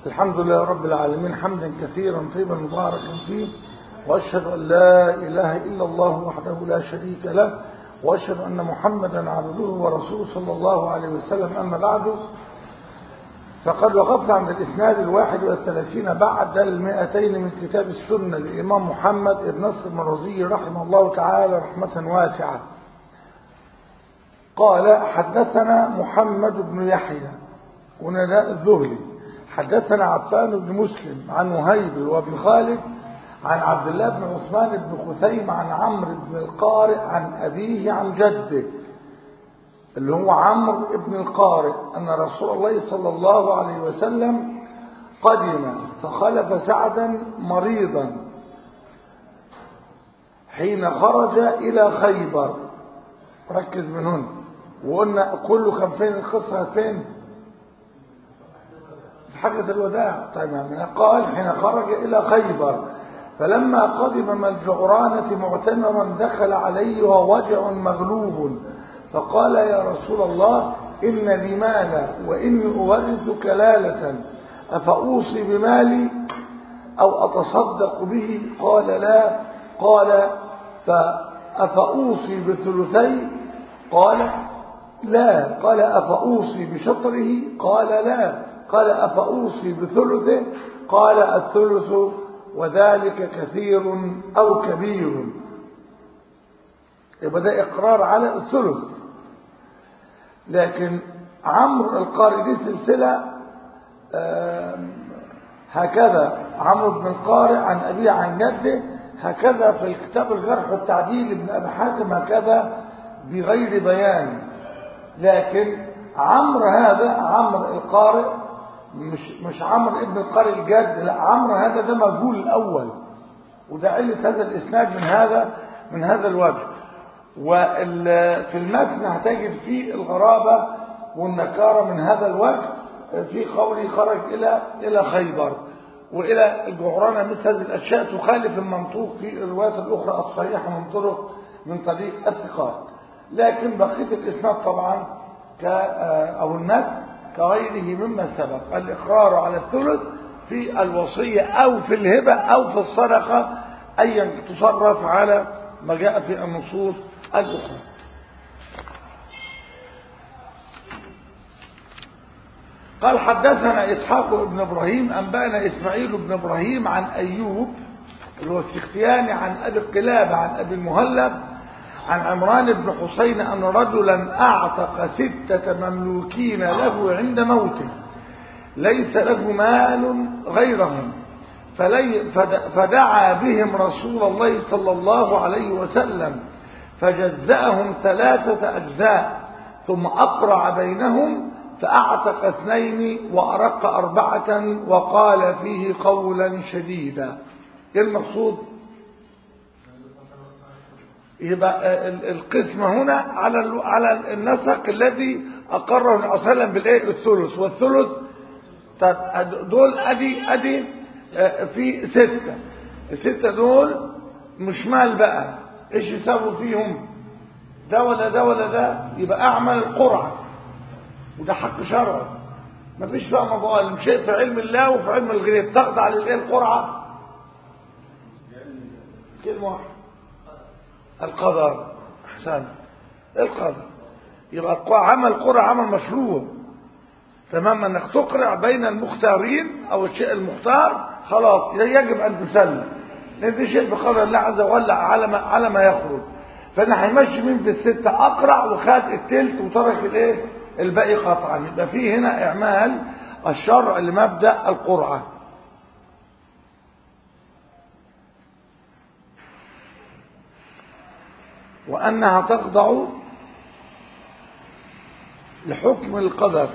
الحمد لله رب العالمين حمدا كثيرا طيبا مباركا فيه وأشهد أن لا إله إلا الله وحده لا شريك له وأشهد أن محمدا عبده ورسوله صلى الله عليه وسلم أما بعد فقد وقفت عند الإسناد الواحد والثلاثين بعد المئتين من كتاب السنة للإمام محمد بن نصر المروزي رحمه الله تعالى رحمة واسعة قال حدثنا محمد بن يحيى ونداء الذهلي حدثنا عفان بن مسلم عن وهيب وابن خالد عن عبد الله بن عثمان بن خثيم عن عمرو بن القارئ عن أبيه عن جده اللي هو عمرو بن القارئ أن رسول الله صلى الله عليه وسلم قدم فخلف سعدا مريضا حين خرج إلى خيبر ركز من هنا وقلنا كله كان فين القصة فين في حجة الوداع طيب يعني قال حين خرج إلى خيبر فلما قدم من الجعرانة معتمرا دخل عليه ووجع مغلوب فقال يا رسول الله إن لي مالا وإني أورث كلالة أفأوصي بمالي أو أتصدق به قال لا قال فأفأوصي بثلثي قال لا قال أفأوصي بشطره قال لا قال أفأوصي بثلثه قال الثلث وذلك كثير أو كبير يبقى ده إقرار على الثلث لكن عمرو القارئ دي سلسلة هكذا عمرو بن القارئ عن أبيه عن جده هكذا في الكتاب الجرح والتعديل ابن أبي حاتم هكذا بغير بيان لكن عمرو هذا عمرو القارئ مش مش عمرو ابن القارئ الجد لا عمرو هذا ده مجهول الأول وده علة هذا الإسناد من هذا من هذا الوجه وفي المتن هتجد فيه الغرابة والنكارة من هذا الوجه في قوله خرج إلى إلى خيبر وإلى الجعرانة مثل هذه الأشياء تخالف المنطوق في الروايات الأخرى الصحيحة من طرق من طريق الثقات لكن بقية الإسناد طبعا ك أو المتن كغيره مما سبق الإقرار على الثلث في الوصية أو في الهبة أو في الصدقة أيا تصرف على ما جاء في النصوص الأخرى قال حدثنا إسحاق بن إبراهيم أنبأنا إسماعيل بن إبراهيم عن أيوب اللي هو السختياني عن أبي القلاب عن أبي المهلب عن عمران بن حسين أن رجلا أعتق ستة مملوكين له عند موته ليس له مال غيرهم فدعا بهم رسول الله صلى الله عليه وسلم فجزأهم ثلاثة أجزاء ثم أقرع بينهم فأعتق اثنين وأرق أربعة وقال فيه قولا شديدا إيه المقصود يبقى القسمة هنا على على النسق الذي أقره النبي صلى الله عليه وسلم بالإيه الثلث والثلث دول أدي أدي في ستة الستة دول مش مال بقى ايش يساووا فيهم ده ولا ده ولا ده يبقى اعمل القرعة وده حق شرعي مفيش بقى موضوع شيء في علم الله وفي علم الغيب تخضع للايه القرعة كلمة واحدة القدر احسن القدر يبقى عمل قرعة عمل مشروع تمام انك تقرع بين المختارين او الشيء المختار خلاص يجب ان تسلم لان دي شيء بقدر الله عز وجل على ما على ما يخرج فانا هيمشي مين في الستة اقرع وخد التلت وترك الايه الباقي قطعا يبقى في هنا اعمال الشرع لمبدا القرعه وانها تخضع لحكم القدر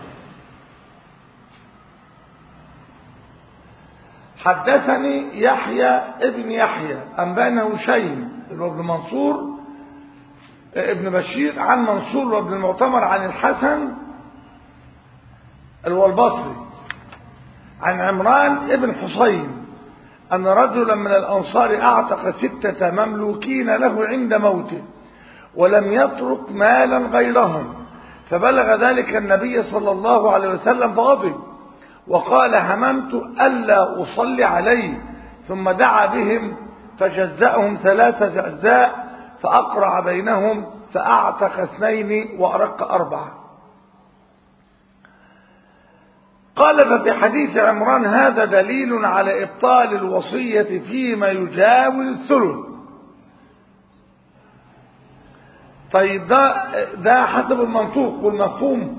حدثني يحيى ابن يحيى أنبانا هشيم اللي هو ابن منصور ابن بشير عن منصور وابن المعتمر عن الحسن اللي هو البصري عن عمران ابن حسين أن رجلا من الأنصار أعتق ستة مملوكين له عند موته ولم يترك مالا غيرهم فبلغ ذلك النبي صلى الله عليه وسلم فغضب وقال هممت ألا أصلي عليه ثم دعا بهم فجزأهم ثلاثة أجزاء فأقرع بينهم فأعتق اثنين وأرق أربعة قال ففي حديث عمران هذا دليل على إبطال الوصية فيما يجاوز الثلث طيب ده ده حسب المنطوق والمفهوم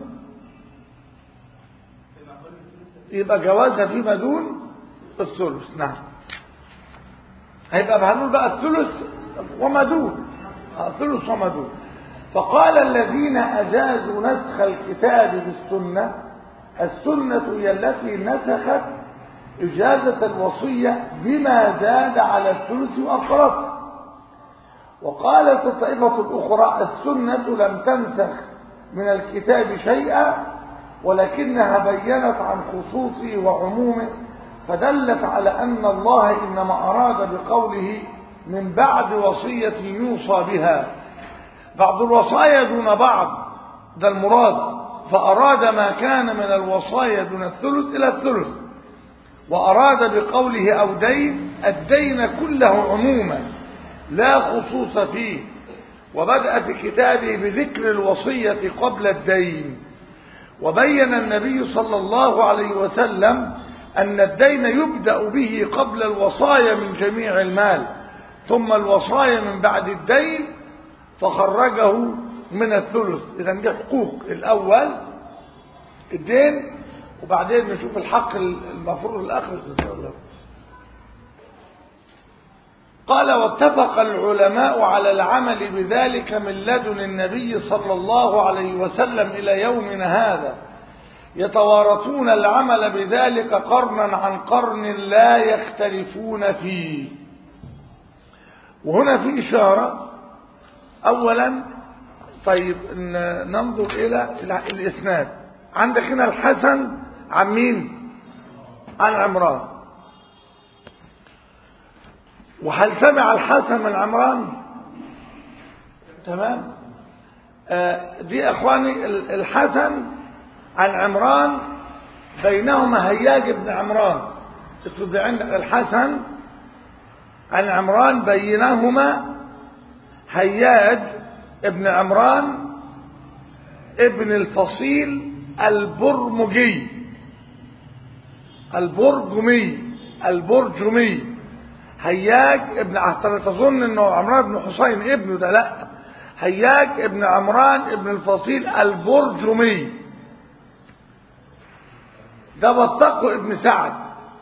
يبقى جوازها فيما دون الثلث نعم هيبقى هنقول بقى الثلث وما دون ثلث وما دون فقال الذين أجازوا نسخ الكتاب بالسنة السنة هي التي نسخت إجازة الوصية بما زاد على الثلث وأقرته وقالت الطائفة الأخرى السنة لم تنسخ من الكتاب شيئا ولكنها بينت عن خصوصه وعمومه فدلت على أن الله إنما أراد بقوله من بعد وصية يوصى بها بعض الوصايا دون بعض ده المراد فأراد ما كان من الوصايا دون الثلث إلى الثلث وأراد بقوله أو دين الدين كله عموما لا خصوص فيه وبدأ في كتابه بذكر الوصية قبل الدين وبين النبي صلى الله عليه وسلم أن الدين يبدأ به قبل الوصايا من جميع المال ثم الوصايا من بعد الدين فخرجه من الثلث إذا دي حقوق الأول الدين وبعدين نشوف الحق المفروض الآخر إن شاء الله قال واتفق العلماء على العمل بذلك من لدن النبي صلى الله عليه وسلم إلى يومنا هذا يتوارثون العمل بذلك قرنا عن قرن لا يختلفون فيه وهنا في إشارة أولا طيب ننظر إلى الإسناد عندك هنا الحسن عن مين عن عمران وهل سمع الحسن من عمران تمام آه دي أخواني الحسن عن عمران بينهما هياج بن عمران اكتب عندك الحسن عن عمران بينهما هياج ابن عمران ابن الفصيل البرمجي البرجمي البرجمي هياج ابن احتر تظن انه عمران بن حسين ابنه ده لا هياج ابن عمران ابن الفصيل البرجمي ده وثقه ابن سعد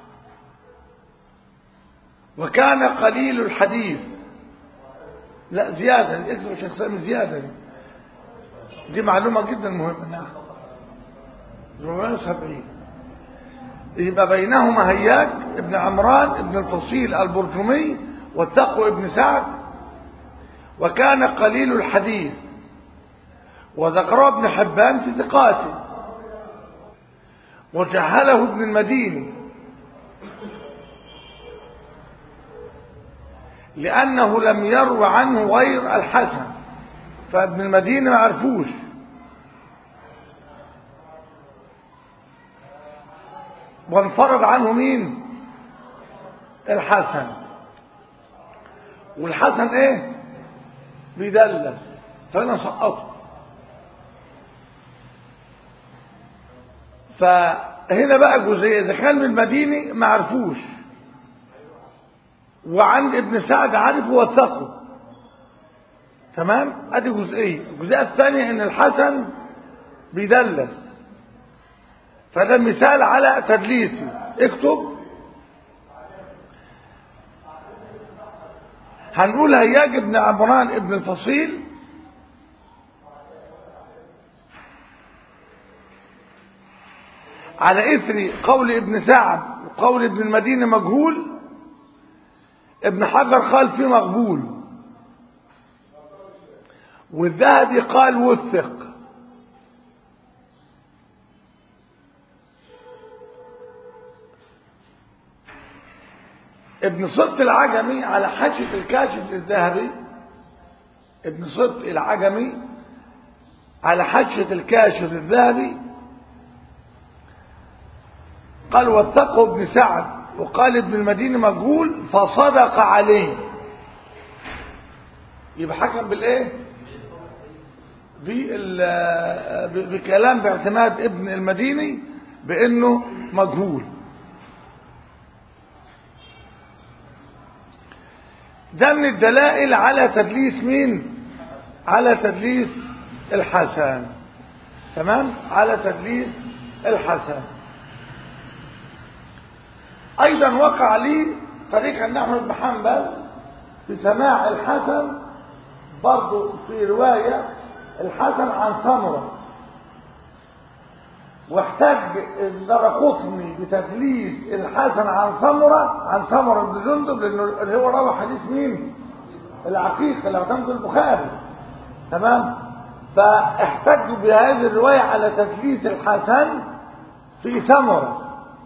وكان قليل الحديث لا زيادة اكتب عشان تسمي زيادة دي. دي معلومة جدا مهمة نعم 470 يبقى بينهما هياج ابن عمران ابن الفصيل البرجمي والتقوى ابن سعد وكان قليل الحديث وذكره ابن حبان في ثقاته وجهله ابن المديني لأنه لم يرو عنه غير الحسن فابن المدينة ما عرفوش وانفرد عنه مين الحسن والحسن ايه بيدلس فانا سقطه فهنا بقى جزئيه اذا كان من المديني ما عرفوش وعند ابن سعد عارف وثقه تمام ادي جزئيه الجزئيه الثانيه ان الحسن بيدلس فده مثال على تدليسه اكتب هنقول هياج ابن عمران ابن الفصيل على اثر قول ابن سعد وقول ابن المدينه مجهول ابن حجر قال فيه مقبول والذهبي قال وثق ابن صبت العجمي على حاشية الكاشف الذهبي ابن صبت العجمي على حاشية الكاشف الذهبي قال وثقه ابن سعد وقال ابن المديني مجهول فصدق عليه يبقى حكم بالايه بكلام باعتماد ابن المديني بانه مجهول ده من الدلائل على تدليس مين على تدليس الحسن تمام على تدليس الحسن ايضا وقع لي طريق ان احمد بن حنبل في سماع الحسن برضه في روايه الحسن عن سمره واحتج الدرقطني بتدليس الحسن عن سمره عن سمره بن جندب لانه هو روى حديث مين العقيقه اللي اعتمد البخاري تمام فاحتجوا بهذه الروايه على تدليس الحسن في سمره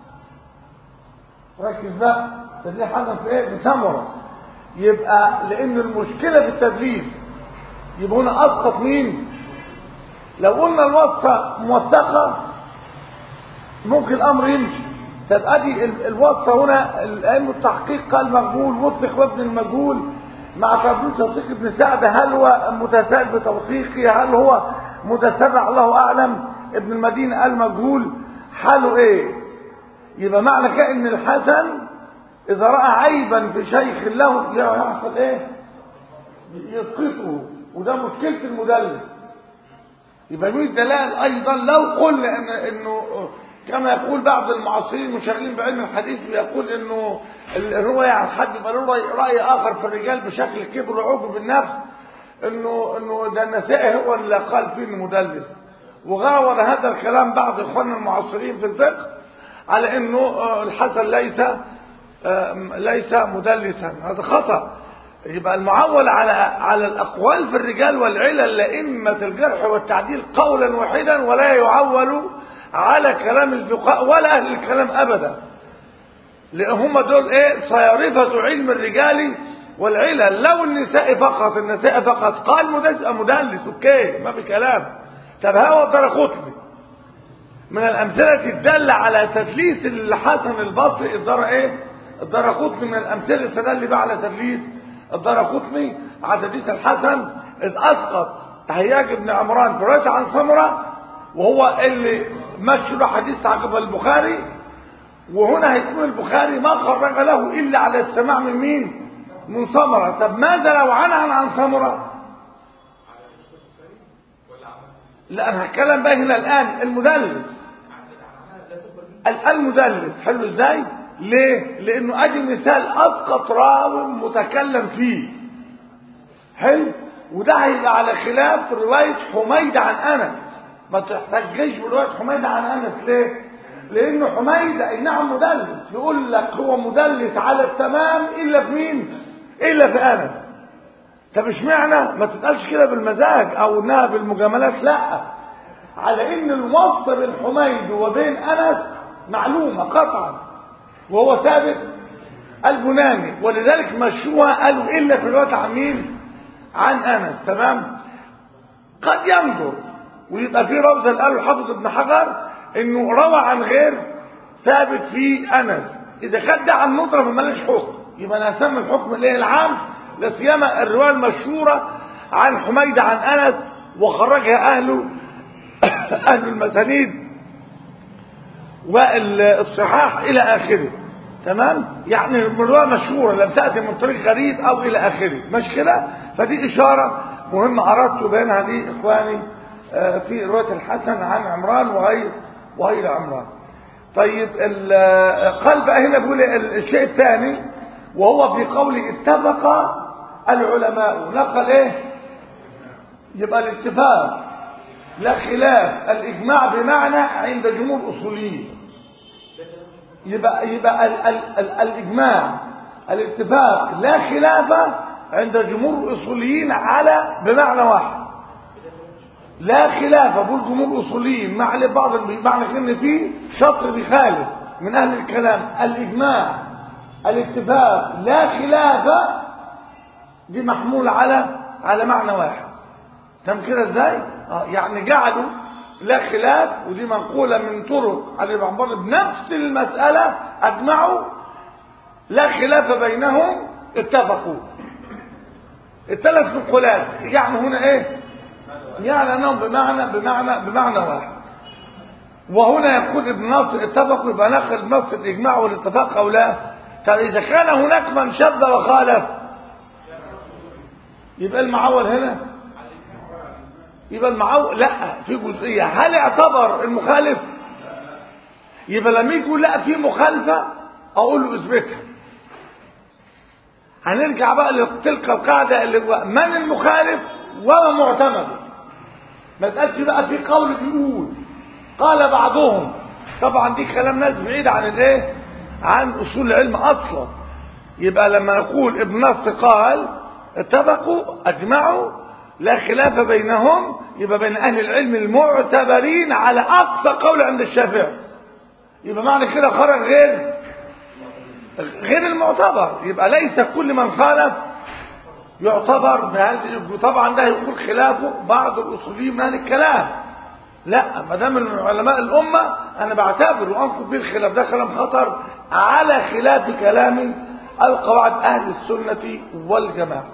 ركز بقى تدليس حسن في ايه بسمره يبقى لان المشكله في التدليس يبقى هنا اسقط مين لو قلنا الواسطه موثقه ممكن الامر يمشي طب ادي الواسطه هنا الائمه التحقيق قال مقبول وثق وابن المجهول مع تبليغ توثيق ابن سعد هل هو متساهل بتوثيقه هل هو متسرع الله اعلم ابن المدينه قال مجهول حاله ايه يبقى معنى كده ان الحسن اذا راى عيبا في شيخ له يحصل ايه يسقطه وده مشكله المدلس يبقى من الدلائل ايضا لو قلنا ان انه كما يقول بعض المعاصرين المشغلين بعلم الحديث بيقول انه الروايه عن حد يبقى له راي اخر في الرجال بشكل كبر وعجب بالنفس انه انه ده النسائي هو اللي قال فيه انه مدلس وغاور هذا الكلام بعض اخواننا المعاصرين في الفقه على انه الحسن ليس ليس مدلسا هذا خطأ يبقى المعول على على الاقوال في الرجال والعلل لائمه الجرح والتعديل قولا واحدا ولا يعول على كلام الفقهاء ولا اهل الكلام ابدا لان هم دول ايه صيارفه علم الرجال والعلل لو النساء فقط النساء فقط قال مدلس مدلس اوكي ما في كلام طب هو درقطني من الامثله الداله على تدليس الحسن البصري الدار ايه الدرقطني من الامثله استدل بقى على تدليس الدرقطني على تدليس الحسن اذ اسقط هياج بن عمران في روايه عن سمره وهو اللي مشي له حديث عقب البخاري وهنا هيكون البخاري ما خرج له الا على السماع من مين من سمره طب ماذا لو عنعن عن سمره لا انا هتكلم بقى هنا الان المدلس المدلس حلو ازاي ليه لانه ادي مثال اسقط راو متكلم فيه حلو وده هيبقى على خلاف روايه حميد عن انس ما تحتجش بروايه حميد عن انس ليه لانه حميد اي نعم مدلس يقول لك هو مدلس على التمام الا في مين الا في انس طب اشمعنى ما تتقالش كده بالمزاج او انها بالمجاملات لا على ان الوصف بين حميد وبين انس معلومه قطعا وهو ثابت البناني ولذلك مشوها قالوا الا في الوقت عن مين عن انس تمام قد ينظر ويبقى في روزه اللي قاله الحافظ ابن حجر انه روى عن غير ثابت في انس اذا خد عن نطره فمالش حكم يبقى انا اسمي الحكم الايه العام لا سيما الروايه المشهوره عن حميد عن انس وخرجها اهله اهل المسانيد والصحاح الى اخره تمام يعني الروايه مشهوره لم تاتي من طريق غريب او الى اخره مش كده فدي اشاره مهمه اردت بينها دي اخواني في روايه الحسن عن عمران وغير وغير عمران طيب قال بقى هنا بيقول الشيء الثاني وهو في قوله اتفق العلماء نقل ايه يبقى الاتفاق لا خلاف الاجماع بمعنى عند جمهور الاصوليين يبقى يبقى ال ال ال الاجماع الاتفاق لا خلاف عند جمهور الاصوليين على بمعنى واحد لا خلاف بقول جمهور الاصوليين مع بعض بمعنى ان في شطر بيخالف من اهل الكلام الاجماع الاتفاق لا خلاف دي محمول على على معنى واحد تم كده ازاي اه يعني جعلوا لا خلاف ودي منقولة من طرق علي بن عمر بنفس المسألة أجمعوا لا خلاف بينهم اتفقوا الثلاث نقولات يعني هنا ايه يعني انهم بمعنى بمعنى بمعنى واحد وهنا يقول ابن ناصر اتفقوا يبقى ناخذ نص الاجماع والاتفاق او لا طب اذا كان هناك من شذ وخالف يبقى المعول هنا يبقى المعول لا في جزئيه هل اعتبر المخالف يبقى لما يجي يقول لا في مخالفه اقول له اثبتها هنرجع بقى لتلك القاعده اللي هو من المخالف وما معتمد ما تقالش بقى في قول بيقول قال بعضهم طبعا دي كلام ناس بعيد عن الايه عن اصول العلم اصلا يبقى لما نقول ابن نصر قال اتفقوا اجمعوا لا خلاف بينهم يبقى بين اهل العلم المعتبرين على اقصى قول عند الشافعي يبقى معنى كده خرج غير غير المعتبر يبقى ليس كل من خالف يعتبر بهذه طبعا ده يقول خلافه بعض الاصوليين من هذا الكلام لا ما دام من علماء الامه انا بعتبر وانقض به الخلاف ده كلام خطر على خلاف كلام القواعد اهل السنه والجماعه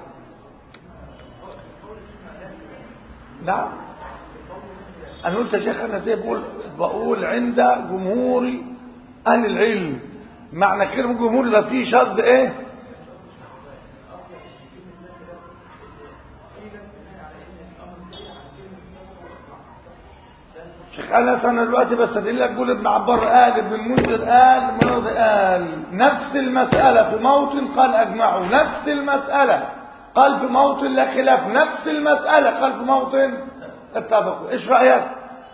نعم انا قلت يا شيخ انا زي بقول بقول عند جمهور اهل العلم معنى كلمه جمهور يبقى فيه شرط ايه شيخ انس انا دلوقتي بستدل لك بقول ابن عبار قال ابن المنذر قال مرض قال نفس المساله في موطن قال اجمعوا نفس المساله قال في موطن لا خلاف نفس المساله قال في موطن اتفقوا ايش رايك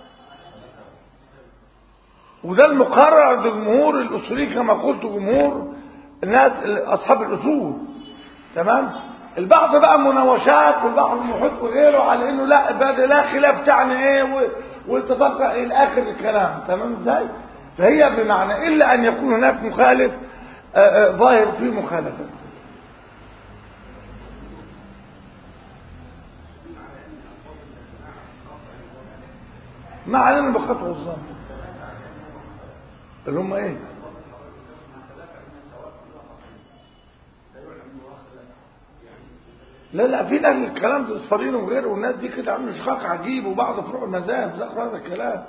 وده المقرر عند جمهور الاصوليين كما قلت جمهور الناس اصحاب الاصول تمام البعض بقى مناوشات والبعض المحيط وغيره على انه لا بقى لا خلاف تعني ايه واتفق الى اخر الكلام تمام ازاي فهي بمعنى الا ان يكون هناك مخالف آآ آآ ظاهر في مخالفه ما علينا بقطع الظن اللي هم ايه لا لا في ناس الكلام في الصفارين وغيره والناس دي كده عامل شقاق عجيب وبعض فروع المذاهب ذكر هذا الكلام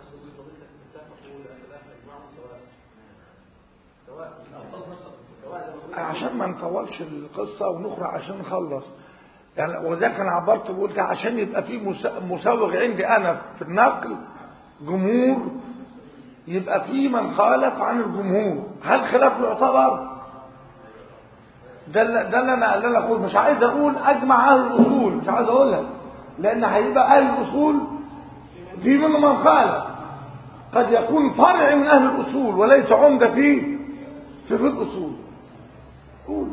عشان ما نطولش القصة ونخرج عشان نخلص يعني وذاك انا عبرت وقلت عشان يبقى في مسوغ عندي انا في النقل جمهور يبقى في من خالف عن الجمهور هل خلاف يعتبر ده ده اللي انا اللي انا اقول مش عايز اقول اجمع اهل الاصول مش عايز اقولها لان هيبقى اهل الاصول في منهم من خالف قد يكون فرع من اهل الاصول وليس عمده في في, في الاصول قول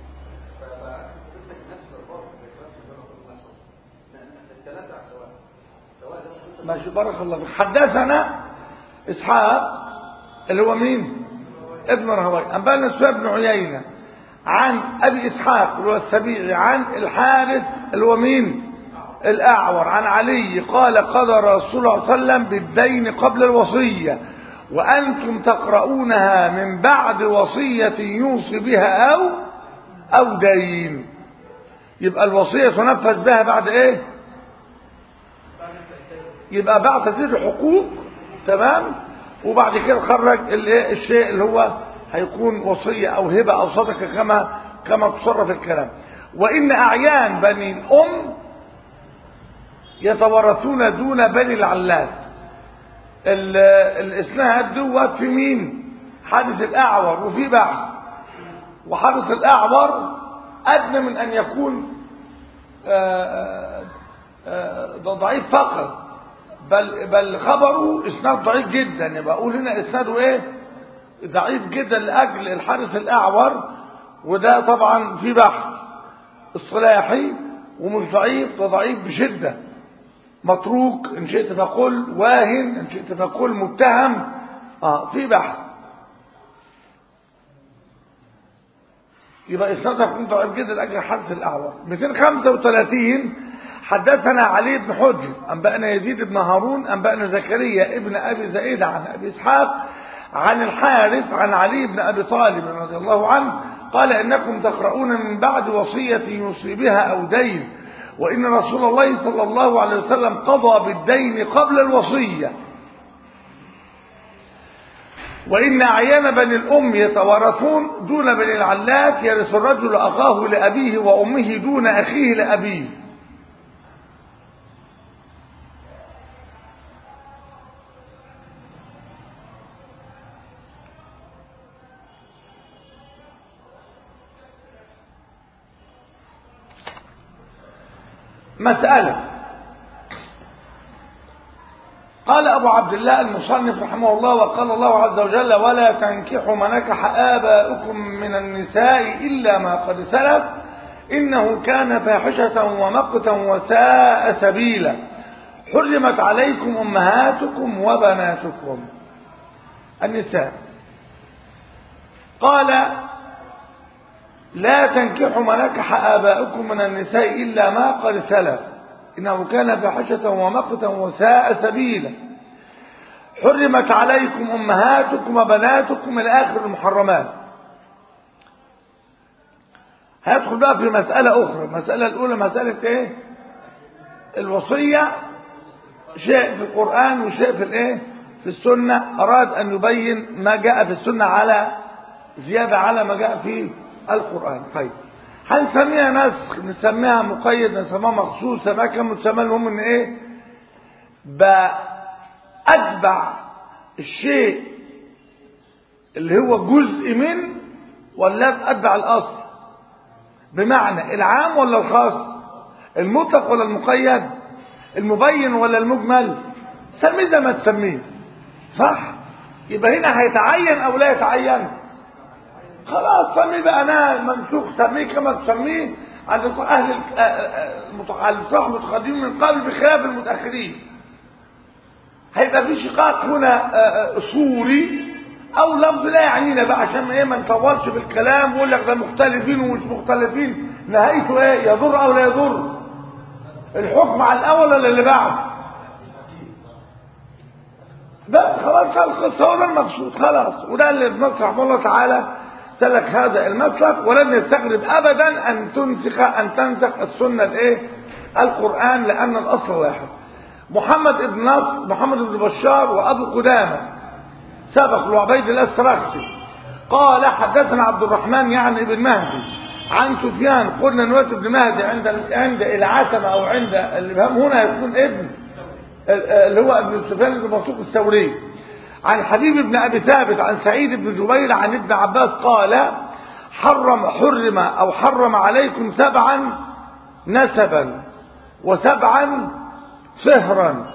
ماشي بارك الله فيك حدثنا اسحاق اللي هو مين ابن رهوي انبانا سفيان بن عيينه عن ابي اسحاق اللي هو السبيعي عن الحارث اللي هو مين الاعور عن علي قال قضى رسول الله صلى الله عليه وسلم بالدين قبل الوصيه وانتم تقرؤونها من بعد وصيه يوصي بها او او دين يبقى الوصيه تنفذ بها بعد ايه يبقى بعد تسديد الحقوق تمام وبعد كده خرج الشيء اللي هو هيكون وصية أو هبة أو صدقة كما كما تصرف الكلام وإن أعيان بني الأم يتورثون دون بني العلات الإسناد دوت في مين حادث الأعور وفي بحث وحادث الأعور أدنى من أن يكون آآ آآ ضعيف فقط بل بل خبره اسناد ضعيف جدا يبقى اقول هنا اسناده ايه ضعيف جدا لاجل الحارث الاعور وده طبعا في بحث اصطلاحي ومش ضعيف ده ضعيف بشده متروك ان شئت فقل واهن ان شئت فقل متهم اه في بحث يبقى اسناده يكون ضعيف جدا لاجل الحارث الاعور 235 حدثنا علي بن حجر أنبأنا يزيد بن هارون أنبأنا زكريا ابن أبي زائد عن أبي إسحاق عن الحارث عن علي بن أبي طالب رضي الله عنه قال إنكم تقرؤون من بعد وصية يوصي بها أو دين وإن رسول الله صلى الله عليه وسلم قضى بالدين قبل الوصية وإن أعيان بني الأم يتوارثون دون بني العلات يرث الرجل أخاه لأبيه وأمه دون أخيه لأبيه مسألة قال أبو عبد الله المصنف رحمه الله وقال الله عز وجل ولا تنكحوا ما نكح آباؤكم من النساء إلا ما قد سلف إنه كان فاحشة ومقتا وساء سبيلا حرمت عليكم أمهاتكم وبناتكم النساء قال لا تنكحوا ما نكح آباؤكم من النساء إلا ما قد سلف إنه كان فاحشة ومقتا وساء سبيلا حرمت عليكم أمهاتكم وبناتكم إلى آخر المحرمات هيدخل بقى في مسألة أخرى المسألة الأولى مسألة إيه الوصية شيء في القرآن وشيء في الإيه في السنة أراد أن يبين ما جاء في السنة على زيادة على ما جاء في القرآن طيب هنسميها نسخ نسميها مقيد نسميها مخصوص سماها كم نسميها المهم ان ايه بأتبع الشيء اللي هو جزء من ولا أتبع الأصل بمعنى العام ولا الخاص المطلق ولا المقيد المبين ولا المجمل سميه زي ما تسميه صح يبقى هنا هيتعين او لا يتعين خلاص سميه بقى انا منسوخ سميه كما تسميه عند اهل الصلاح المتقدمين من قبل بخلاف المتاخرين هيبقى في شقاق هنا صوري او لفظ لا يعنينا بقى عشان ايه ما نطولش بالكلام ويقول لك ده مختلفين ومش مختلفين نهايته ايه يضر او لا يضر الحكم على الاول ولا اللي بعد بس خلاص القصه هو ده المقصود خلاص وده اللي ابن رحمه الله تعالى سلك هذا المسلك ولن يستغرب ابدا ان تنسخ ان تنسخ السنه الايه القران لان الاصل واحد محمد بن نصر محمد بن بشار وابو قدامه سبق لعبيد الله السراخسي قال حدثنا عبد الرحمن يعني ابن مهدي عن سفيان قلنا نواة بن مهدي عند عند العتمة او عند الابهام هنا يكون ابن اللي هو ابن سفيان بن مسروق الثوري عن حبيب بن ابي ثابت عن سعيد بن جبير عن ابن عباس قال حرم حرم او حرم عليكم سبعا نسبا وسبعا صهرا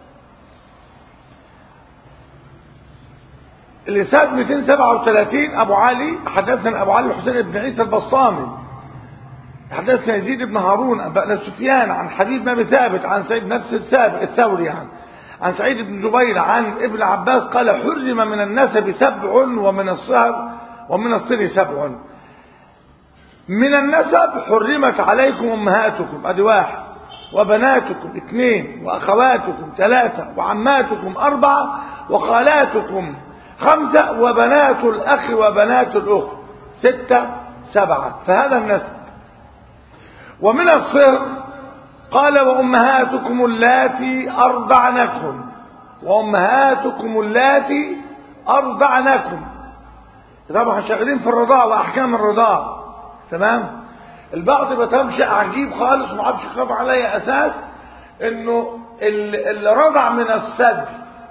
الإسناد 237 أبو علي حدثنا أبو علي الحسين بن عيسى البسطامي حدثنا يزيد بن هارون أنبأنا سفيان عن حبيب بن أبي ثابت عن سيد نفس الثابت الثوري يعني عن سعيد بن جبير عن ابن عباس قال حرم من النسب سبع ومن الصهر ومن الصر سبع من النسب حرمت عليكم أمهاتكم أدي واحد وبناتكم اثنين وأخواتكم ثلاثة وعماتكم أربعة وخالاتكم خمسة وبنات الأخ وبنات الأخت ستة سبعة فهذا النسب ومن الصهر قال وأمهاتكم اللاتي أرضعنكم وأمهاتكم اللاتي أرضعنكم طبعا شغالين في الرضاعة وأحكام الرضاعة تمام البعض بتمشي عجيب خالص ما عرفش يخاف عليا أساس إنه اللي رضع من الثدي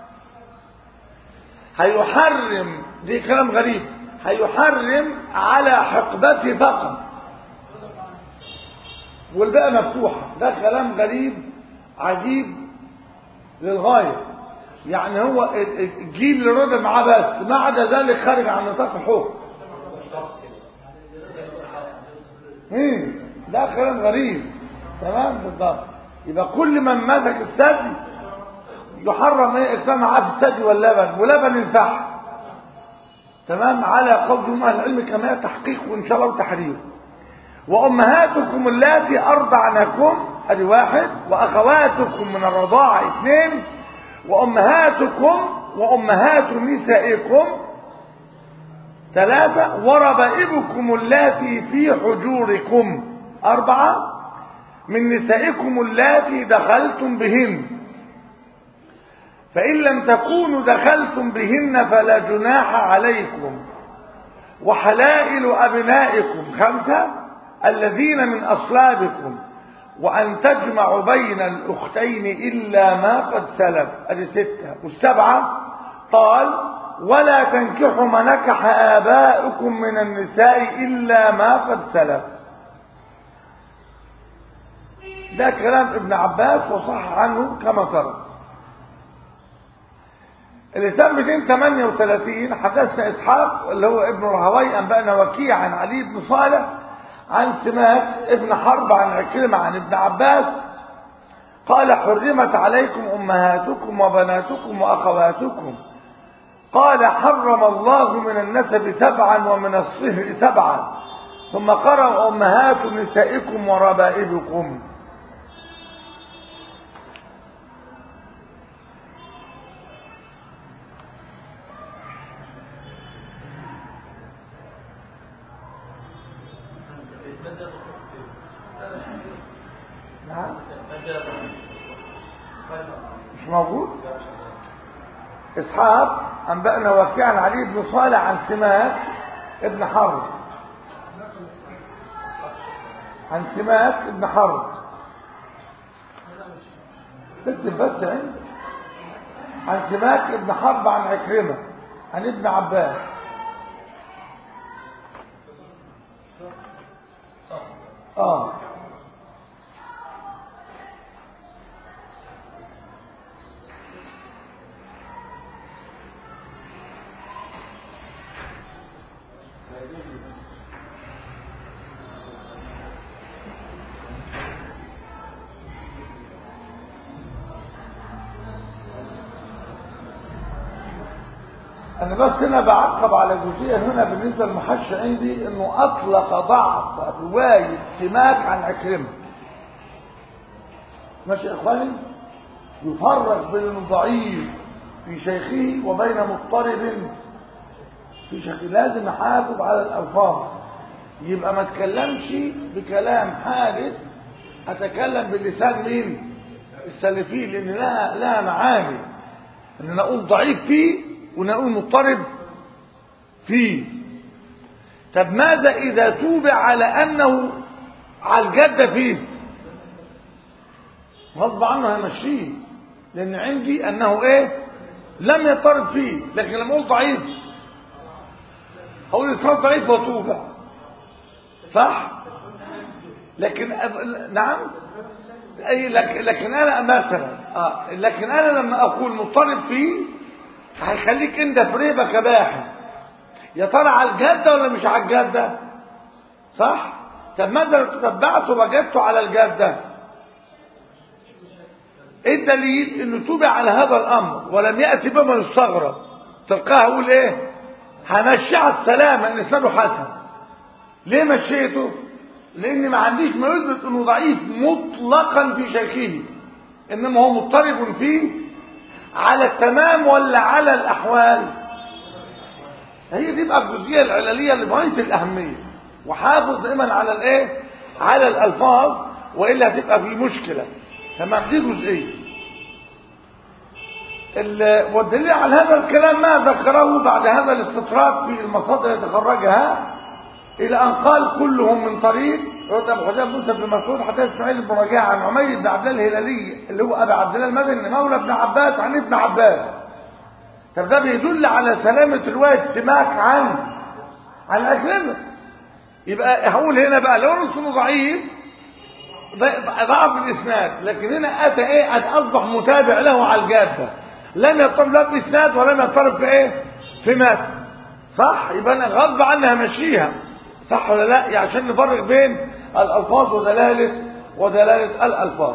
هيحرم دي كلام غريب هيحرم على حقبته فقط والباقي مفتوحة ده كلام غريب عجيب للغاية يعني هو الجيل اللي رضى معاه بس ما عدا ذلك خارج عن نطاق الحكم ده كلام غريب تمام بالضبط يبقى كل من مسك الثدي يحرم ايه اجتمع معاه في الثدي واللبن ولبن الفحم تمام على قول جمهور العلم كما تحقيق وان شاء الله وتحرير وامهاتكم اللاتي ارضعنكم ادي واحد واخواتكم من الرضاعة اثنين وامهاتكم وامهات نسائكم ثلاثة وربائبكم اللاتي في حجوركم أربعة من نسائكم اللاتي دخلتم بهن فإن لم تكونوا دخلتم بهن فلا جناح عليكم وحلائل أبنائكم خمسة الذين من أصلابكم وأن تجمعوا بين الأختين إلا ما قد سلف أدي ستة والسبعة قال ولا تنكحوا ما نكح آباؤكم من النساء إلا ما قد سلف ده كلام ابن عباس وصح عنه كما ترى الإسلام 238 حدثنا إسحاق اللي هو ابن رهوي أنبأنا وكيع عن علي بن صالح عن سماك ابن حرب عن عكرمة عن ابن عباس قال حرمت عليكم أمهاتكم وبناتكم وأخواتكم قال حرم الله من النسب سبعا ومن الصهر سبعا ثم قرأ أمهات نسائكم وربائبكم نعم مش موجود اسحاق انبأنا وكيع عن علي بن صالح عن سماك ابن حرب عن سماك ابن حرب اكتب بس عندي عن سماك ابن حرب عن عكرمة عن ابن عباس اه انا بس هنا بعقب على جزئيه هنا بالنسبه للمحش عندي انه اطلق ضعف روايه سماك عن عكرمه ماشي يا اخواني يفرق بين الضعيف في شيخه وبين مضطرب في شيخه لازم نحافظ على الالفاظ يبقى ما اتكلمش بكلام حادث اتكلم بلسان مين السلفيين لان لها لها معاني ان نقول ضعيف فيه ونقول مضطرب فيه طب ماذا اذا توبع على انه على الجده فيه غصب عنه هيمشيه لان عندي انه ايه لم يضطرب فيه لكن لما اقول ضعيف اقول افراد ضعيف وتوبع صح لكن أب... نعم اي لكن, لكن انا مثلا اه لكن انا لما اقول مضطرب فيه هيخليك انت في ريبه كباحث يا ترى على الجده ولا مش على الجده صح طب ماذا لو تتبعته وجدته على الجده ايه الدليل انه توبع على هذا الامر ولم ياتي بما يستغرب تلقاه اقول ايه همشي على السلامه ان اسناده حسن ليه مشيته لان ما عنديش ما يثبت انه ضعيف مطلقا في شيخه انما هو مضطرب فيه على التمام ولا على الاحوال هي دي بقى الجزئيه العلليه اللي بغايه الاهميه وحافظ دائما على الايه على الالفاظ والا هتبقى في مشكله تمام دي جزئيه والدليل على هذا الكلام ما ذكره بعد هذا الاستطراد في المصادر التي خرجها الى ان قال كلهم من طريق رد ابو حجاب موسى بن مسعود حدث اسماعيل بن رجاء عن عمير بن عبد الله الهلالي اللي هو ابي عبد الله المدني مولى ابن عباس عن ابن عباس طب ده بيدل على سلامه روايه سماك عن عن اكرمه يبقى هقول هنا بقى لو رسول ضعيف ضعف الاسناد لكن هنا اتى ايه قد اصبح متابع له على الجاده لم يضطرب لا في اسناد ولم يضطرب في ايه في متن صح يبقى انا غصب عني همشيها صح ولا لا يعني عشان نفرق بين الالفاظ ودلاله ودلاله الالفاظ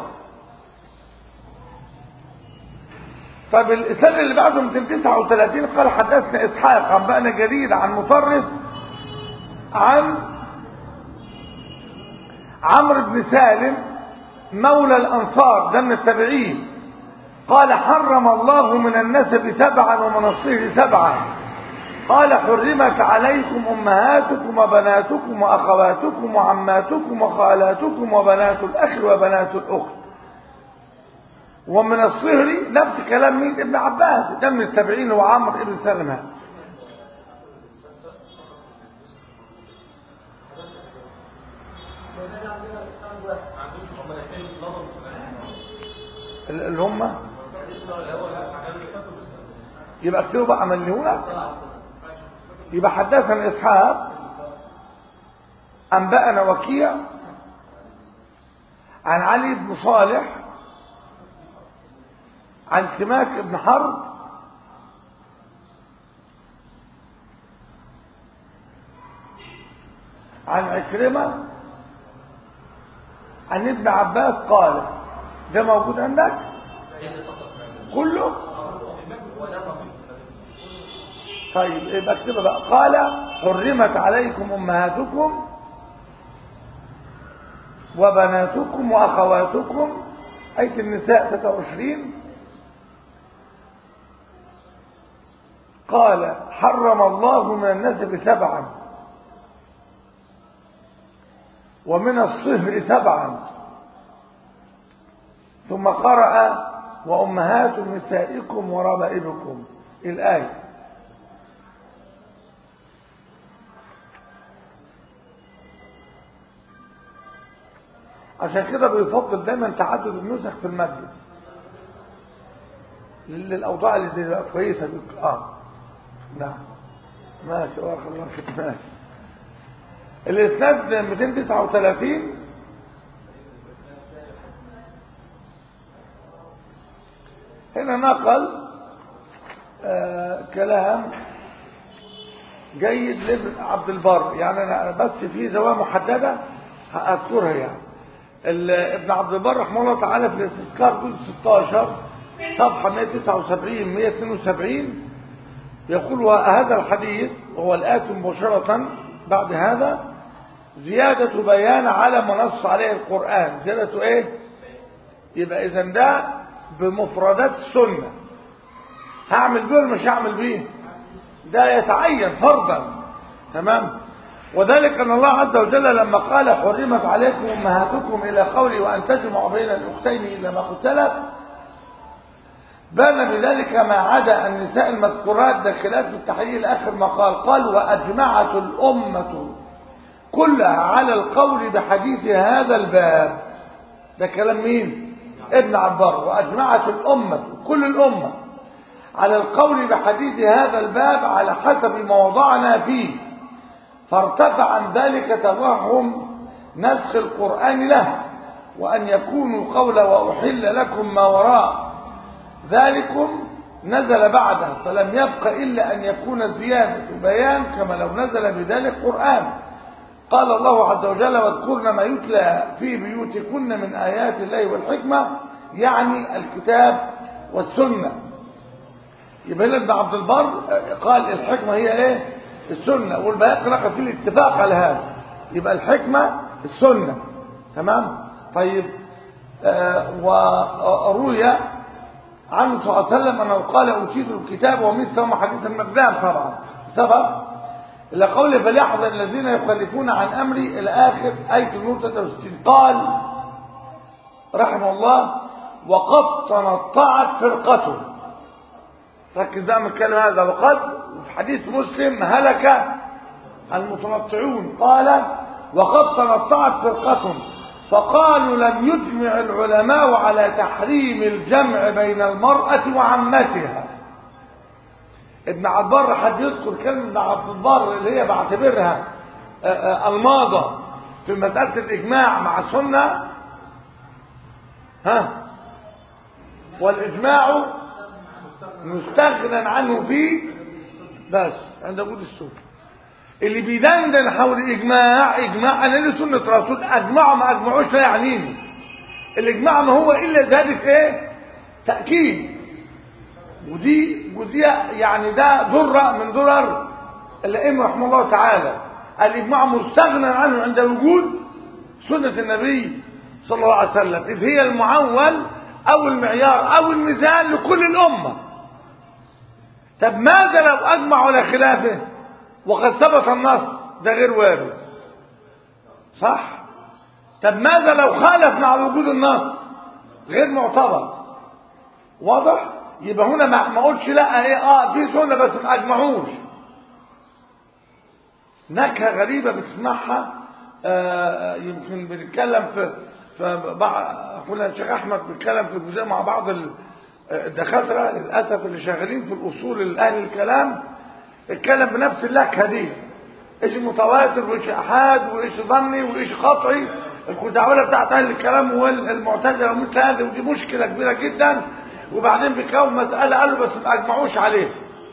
طب السنه اللي بعده 239 قال حدثنا اسحاق عن بقنا جرير عن مطرف عن عمرو بن سالم مولى الأنصار ده من التابعين قال حرم الله من النسب سبعا ومن الصهر سبعا قال حرمت عليكم أمهاتكم وبناتكم وأخواتكم وعماتكم وخالاتكم وبنات الأخ وبنات الأخت ومن الصهر نفس كلام مين ابن عباس ده من التابعين وعمر ابن سلمة اللي هم يبقى اكتبوا بقى مليونة يبقى حدثنا إسحاق أنبأنا وكيع عن علي بن صالح عن سماك بن حرب عن عكرمة عن ابن عباس قال ده موجود عندك كله طيب يبقى اكتبها بقى قال حرمت عليكم امهاتكم وبناتكم واخواتكم ايه النساء 23 قال حرم الله من النسب سبعا ومن الصهر سبعا ثم قرأ وأمهات نسائكم وربائبكم الآية عشان كده بيفضل دايما تعدد النسخ في المجلس للأوضاع اللي زي كويسة اه نعم ماشي بارك الله فيك ماشي الاسناد 239 هنا نقل آه كلام جيد لابن عبد البر يعني انا بس في زوايا محدده هاذكرها يعني ابن عبد البر رحمه الله تعالى في الاستذكار جزء 16 صفحه 179 172 يقول وهذا الحديث هو الآتي مباشرة بعد هذا زيادة بيان على ما نص عليه القرآن زيادة ايه يبقى اذا ده بمفردات السنة هعمل بيه ولا مش هعمل بيه ده يتعين فرضا تمام وذلك ان الله عز وجل لما قال حرمت عليكم امهاتكم الى قولي وان تجمعوا بين الاختين الا ما قتلت بان بذلك ما عدا النساء المذكورات داخلات في التحرير الاخر ما قال قال واجمعت الامه كلها على القول بحديث هذا الباب ده كلام مين ابن عبار واجمعت الامه كل الامه على القول بحديث هذا الباب على حسب ما وضعنا فيه فارتفع عن ذلك توهم نسخ القرآن له وأن يكونوا قول وأحل لكم ما وراء ذلكم نزل بعده فلم يبق إلا أن يكون زيادة بيان كما لو نزل بذلك قرآن قال الله عز وجل واذكرن ما يتلى في بيوتكن من آيات الله والحكمة يعني الكتاب والسنة يبقى ابن عبد البر قال الحكمة هي ايه السنة والبياق نقل فيه الاتفاق على هذا يبقى الحكمة السنة تمام طيب آه وروي عنه صلى الله عليه وسلم أنه قال أوتيت الكتاب ومثله حديث المقدام طبعا سبب إلى قوله فليحذر الذين يخالفون عن أمري إلى آخر آية النور 63 قال رحمه الله وقد تنطعت فرقته ركز بقى من الكلام هذا وقد في حديث مسلم هلك المتنطعون قال وقد تنطعت فرقة فقالوا لم يجمع العلماء على تحريم الجمع بين المرأة وعمتها ابن عبار حد يذكر كلمة ابن عبد البر اللي هي بعتبرها الماضة في مسألة الإجماع مع السنة ها والإجماع مستغنى عنه فيه بس عند وجود السنة اللي بيدندن حول الاجماع اجماع انا لي سنه رسول اجمعوا ما اجمعوش لا يعنيني الاجماع ما هو الا زياده ايه تاكيد ودي جزئيه يعني ده ذره من ذرر الائمه رحمه الله تعالى الاجماع مستغنى عنه عند وجود سنه النبي صلى الله عليه وسلم إذ هي المعول أو المعيار أو الميزان لكل الأمة طب ماذا لو أجمعوا على خلافه وقد ثبت النص ده غير وارد صح طب ماذا لو خالف مع وجود النص غير معتبر واضح يبقى هنا ما ما اقولش لا ايه اه في سنه بس ما اجمعوش نكهه غريبه بتسمعها آه يمكن بنتكلم في في اخونا الشيخ احمد بيتكلم في جزء مع بعض الدكاتره للاسف اللي شغالين في الاصول اهل الكلام اتكلم بنفس اللكهه دي ايش متواتر وايش احاد وايش ظني وايش قطعي الخزعبله بتاعت اهل الكلام والمعتزله ومثل هذه ودي مشكله كبيره جدا وبعدين بيكون مساله قالوا بس ما اجمعوش عليه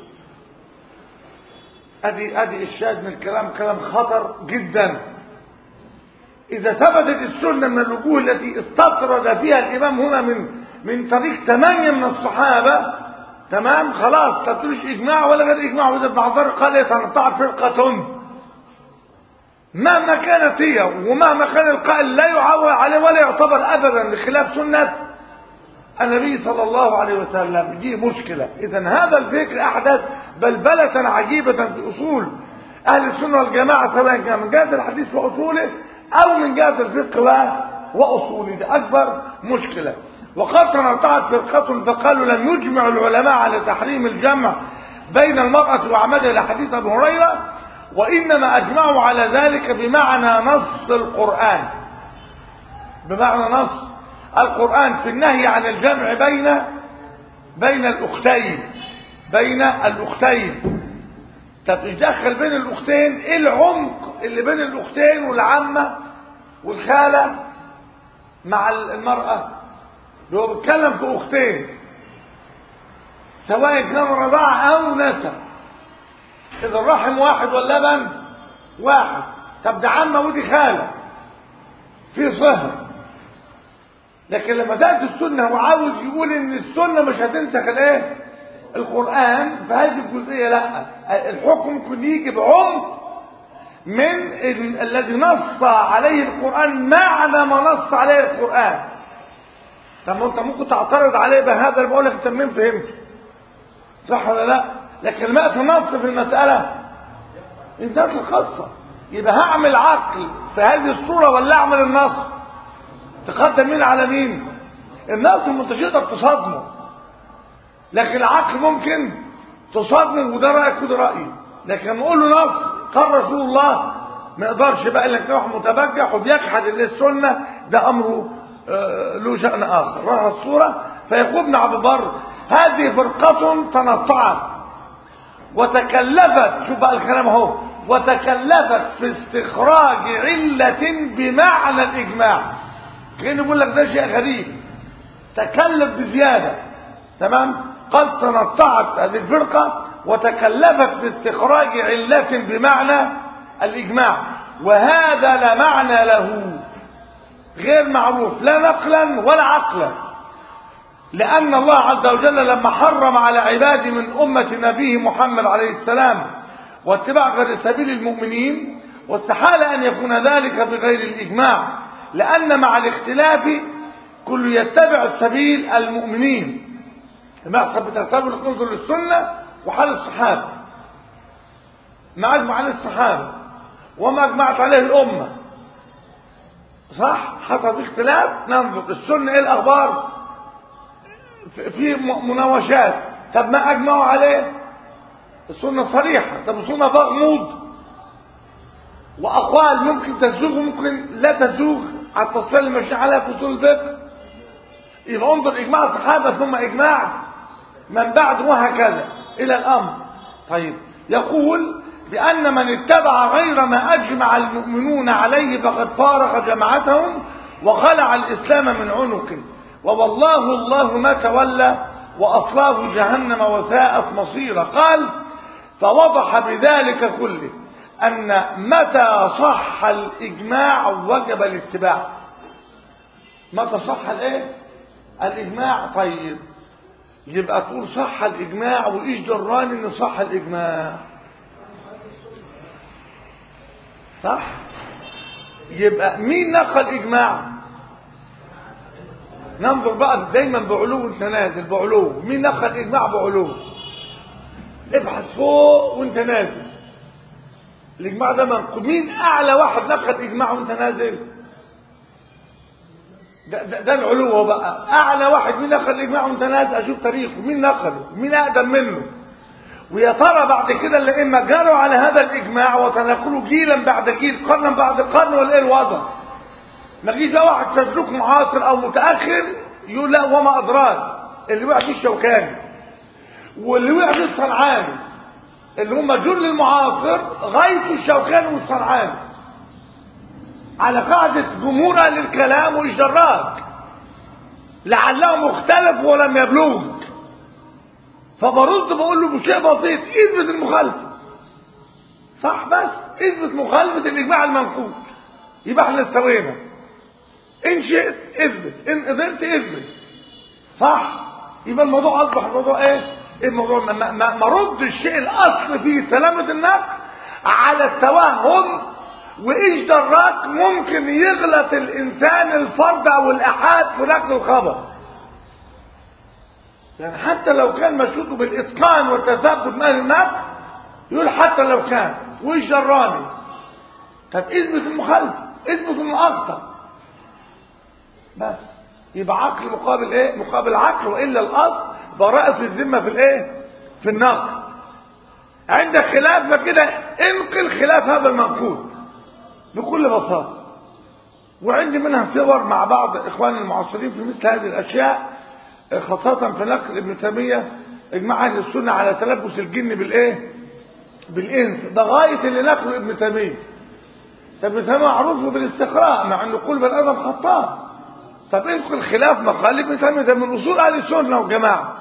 ادي ادي الشاهد من الكلام كلام خطر جدا اذا ثبتت السنه من الوجوه التي استطرد فيها الامام هنا من من طريق ثمانيه من الصحابه تمام خلاص ما تقولش اجماع ولا غير اجماع واذا ابن عذر قال يتنطعت فرقه مهما كانت هي ومهما كان القائل لا يعول عليه ولا يعتبر ابدا بخلاف سنه النبي صلى الله عليه وسلم دي مشكله اذا هذا الفكر احدث بلبله عجيبه في اصول اهل السنه والجماعه سواء كان من جهه الحديث واصوله او من جهه الفقه واصوله ده اكبر مشكله وقد تنطعت فرقه فقالوا لم يجمع العلماء على تحريم الجمع بين المراه وعمدها لحديث ابي هريره وإنما أجمعوا على ذلك بمعنى نص القرآن بمعنى نص القرآن في النهي عن الجمع بين بين الأختين بين الأختين طب ايش دخل بين الأختين ايه العمق اللي بين الأختين والعمة والخالة مع المرأة هو بيتكلم في أختين سواء كان رضاعة أو نسب إذا الرحم واحد واللبن واحد طب ده عمه ودي خاله في صهر لكن لما تأتي السنة وعاوز يقول إن السنة مش هتنسخ الإيه؟ القرآن في هذه الجزئية لا الحكم ممكن يجي بعمق من ال الذي نص عليه القرآن معنى ما نص عليه القرآن طب ما انت ممكن تعترض عليه بهذا بقول لك انت منين فهمت صح ولا لا؟ لكن ما نص في المسألة انتهت القصة يبقى هعمل عقل في هذه الصورة ولا اعمل النص تقدم مين على مين النص ما انتش تقدر تصادمه لكن العقل ممكن تصادمه وده رأيك وده رأيي لكن نقول له نص قال رسول الله ما يقدرش بقى لك واحد متبجح وبيجحد السنة ده أمره آه له شأن آخر رأى الصورة فيقول ابن عبد البر هذه فرقة تنطعت وتكلفت شوف بقى الكلام اهو وتكلفت في استخراج علة بمعنى الإجماع كأنه بيقول لك ده شيء غريب تكلف بزيادة تمام قد تنطعت هذه الفرقة وتكلفت في استخراج علة بمعنى الإجماع وهذا لا معنى له غير معروف لا نقلا ولا عقلا لأن الله عز وجل لما حرم على عباده من أمة نبيه محمد عليه السلام واتباع غير سبيل المؤمنين واستحال أن يكون ذلك بغير الإجماع لأن مع الاختلاف كل يتبع سبيل المؤمنين المقصد بتعتبر تنظر للسنة وحال الصحابة ما أجمع عليه الصحابة وما أجمعت عليه الأمة صح حصل اختلاف ننظر السنة ايه الأخبار في مناوشات طب ما أجمعوا عليه السنة صريحة طب السنة غموض وأقوال ممكن تسوغ وممكن لا تسوغ على التصفية اللي ماشيين عليها في أصول الفقه يبقى انظر إجماع الصحابة ثم إجماع من بعد وهكذا إلى الأمر طيب يقول بأن من اتبع غير ما أجمع المؤمنون عليه فقد فارق جماعتهم وخلع الإسلام من عنق ووالله الله ما تولى وأصلاه جهنم وساءت مصيرا قال فوضح بذلك كله أن متى صح الإجماع وجب الاتباع متى صح الايه الإجماع طيب يبقى تقول صح الإجماع وإيش دراني إن صح الإجماع صح يبقى مين نقل إجماع ننظر بقى دايما بعلو وانت نازل بعلو مين نقل اجماع بعلو ابحث فوق وانت نازل الاجماع ده منقول مين اعلى واحد نقل اجماع وانت نازل ده, ده, ده العلو بقى اعلى واحد مين نقل الاجماع وانت نازل اشوف تاريخه مين نقله مين اقدم منه ويا ترى بعد كده الائمه جروا على هذا الاجماع وتناقلوا جيلا بعد جيل قرنا بعد قرن ولا ايه الوضع ما تجيش بقى واحد تسلك معاصر او متاخر يقول لا وما ادراك اللي وقع فيه الشوكاني واللي وقع فيه الصنعاني اللي هم جل المعاصر غايه الشوكاني والصنعاني على قاعده جمهور اهل الكلام والجراك لعلهم اختلفوا ولم يبلغك فبرد بقول له بشيء بسيط اثبت المخالفه صح بس اثبت مخالفه الاجماع المنقول يبقى احنا استوينا ان شئت اثبت ان قدرت اثبت صح يبقى الموضوع اصبح الموضوع ايه الموضوع ما, ما, ما رد الشيء الاصل فيه سلامه النقل على التوهم وايش دراك ممكن يغلط الانسان الفرد او الاحاد في نقل الخبر يعني حتى لو كان مشهود بالاتقان والتثبت من النقل يقول حتى لو كان وايش جراني طب اثبت المخالفه اثبت انه اخطا بس يبقى عقل مقابل ايه مقابل عقل والا الاصل براءة الذمه في الايه في النقل عندك خلاف فكده انقل خلاف هذا المنقول بكل بساطه وعندي منها صور مع بعض اخواني المعاصرين في مثل هذه الاشياء خاصة في نقل ابن تيمية اجماع اهل السنة على تلبس الجن بالايه بالانس ده غاية اللي نقله ابن تيمية ابن تيمية معروف بالاستقراء مع انه كل بني ادم خطاء طب انقل خلاف مقال ابن تيمية ده من اصول اهل السنة والجماعة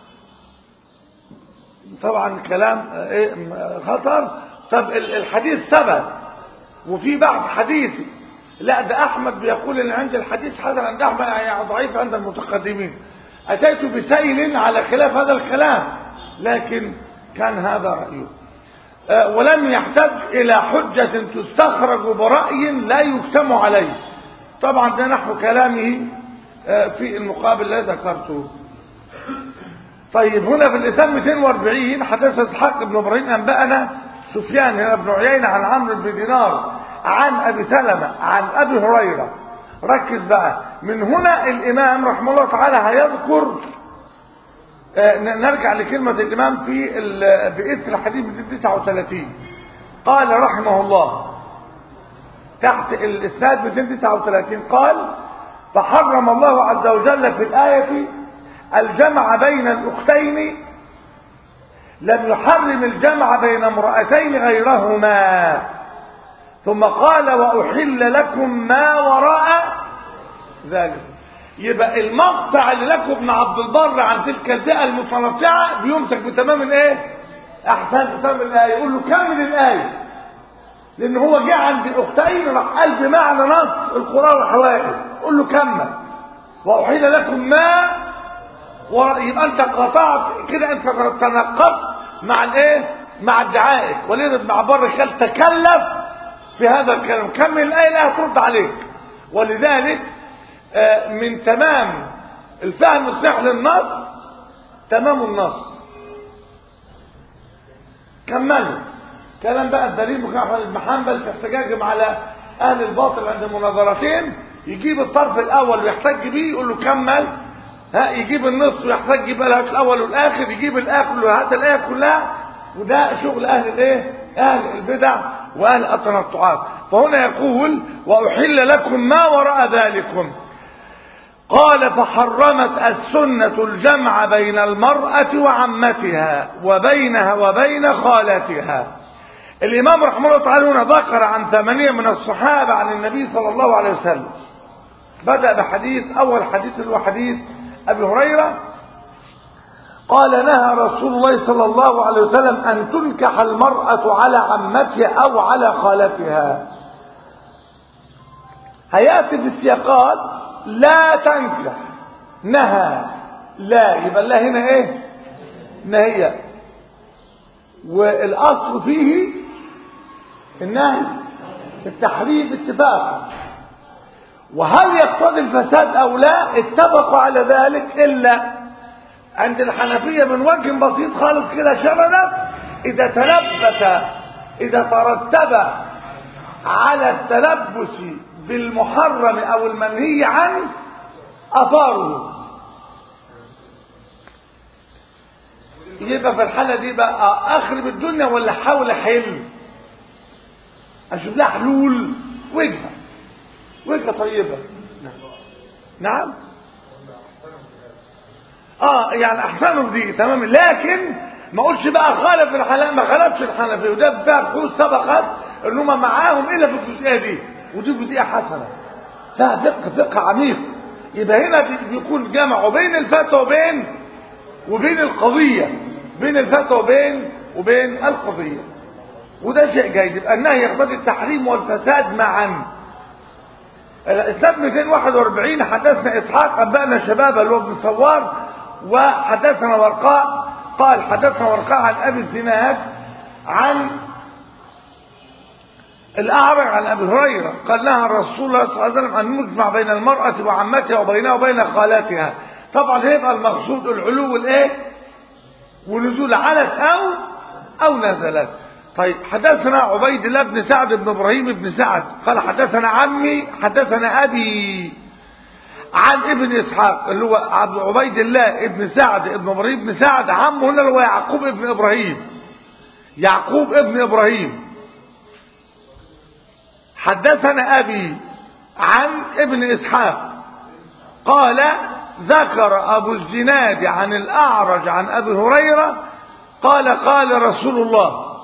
طبعا كلام ايه خطر طب الحديث ثبت وفي بعض حديثي لا ده احمد بيقول ان عند الحديث حسن عند احمد يعني ضعيف عند المتقدمين اتيت بسيل على خلاف هذا الكلام لكن كان هذا رايه أه ولم يحتج الى حجه تستخرج براي لا يجتمع عليه طبعا ده نحو كلامه أه في المقابل الذي ذكرته طيب هنا في اللسان 240 حدث اسحاق بن ابراهيم انبانا سفيان هنا بن عيينه عن عمرو بن دينار عن ابي سلمة عن ابي هريرة ركز بقى من هنا الامام رحمه الله تعالى هيذكر آه نرجع لكلمة الامام في بإثر الحديث 239 قال رحمه الله تحت الاسناد 239 قال فحرم الله عز وجل في الآية الجمع بين الأختين لم يحرم الجمع بين امرأتين غيرهما ثم قال وأحل لكم ما وراء ذلك يبقى المقطع اللي لكم ابن عبد البر عن تلك الفئة المتنطعة بيمسك بتمام الايه احسن تمام الآية يقول له كمل الآية لان هو جه عند الاختين راح قال بمعنى نص القرآن والحوائج قول له كمل وأحل لكم ما ورا يبقى انت قطعت كده انت تناقضت مع الايه مع الدعائك وليد بن عبر قال تكلف في هذا الكلام كمل الآية لا ترد عليك ولذلك من تمام الفهم الصحيح للنص تمام النص كملوا كلام بقى الدليل بن احمد بن حنبل في احتجاجهم على اهل الباطل عند مناظرتين يجيب الطرف الاول ويحتج بيه يقول له كمل ها يجيب النص ويحتج بقى الاول والاخر يجيب الاخر وهات الايه كلها وده شغل اهل الايه اهل البدع واهل التنطعات فهنا يقول واحل لكم ما وراء ذلكم قال فحرمت السنة الجمع بين المرأة وعمتها وبينها وبين خالتها الإمام رحمه الله تعالى هنا ذكر عن ثمانية من الصحابة عن النبي صلى الله عليه وسلم بدأ بحديث أول حديث هو حديث أبي هريرة قال نهى رسول الله صلى الله عليه وسلم أن تنكح المرأة على عمتها أو على خالتها هيأتي في السياقات لا تنكح نهى لا يبقى الله هنا ايه نهي والاصل فيه النهي التحريم اتفاقا وهل يقتضي الفساد او لا اتفقوا على ذلك الا عند الحنفية من وجه بسيط خالص كده شبنا اذا تلبس اذا ترتب على التلبس بالمحرم او المنهي عنه اثاره يبقى في الحالة دي بقى اخرب الدنيا ولا احاول احل اشوف لها حلول وجهه وجهه طيبه نعم اه يعني احسنوا في دي تمام لكن ما اقولش بقى خالف الحلال ما خالفش الحنفي وده فيها بحوث سبقت ان هم معاهم الا في الجزئيه دي ودي جزئيه حسنه فيها فقه فقه عميق يبقى هنا بيكون جمعوا بين الفتوى وبين وبين القضيه بين الفتوى وبين وبين القضيه وده شيء جيد يبقى النهي يقتضي التحريم والفساد معا الاسناد 241 حدثنا اسحاق انبانا شباب اللي هو ابن سوار وحدثنا ورقاء قال حدثنا ورقاء عن ابي الزناد عن الاعرج عن ابي هريره قال لها الرسول الله صلى الله عليه وسلم ان نجمع بين المراه وعمتها وبينها وبين خالاتها طبعا هيبقى المقصود العلو والايه ونزول علت او او نزلت طيب حدثنا عبيد الله بن سعد بن ابراهيم بن سعد قال حدثنا عمي حدثنا ابي عن ابن اسحاق اللي هو عبد عبيد الله ابن سعد ابن ابراهيم بن سعد عمه هنا اللي هو يعقوب ابن ابراهيم يعقوب ابن ابراهيم حدثنا ابي عن ابن اسحاق قال ذكر ابو الزناد عن الاعرج عن ابي هريره قال قال رسول الله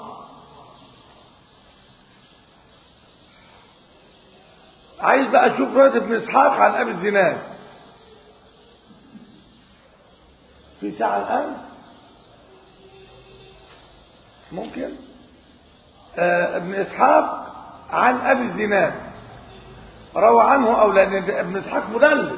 عايز بقى اشوف روايه ابن اسحاق عن ابي الزناد في ساعه الان ممكن آه ابن اسحاق عن ابي الزناد روى عنه او لان ابن اسحاق مدلس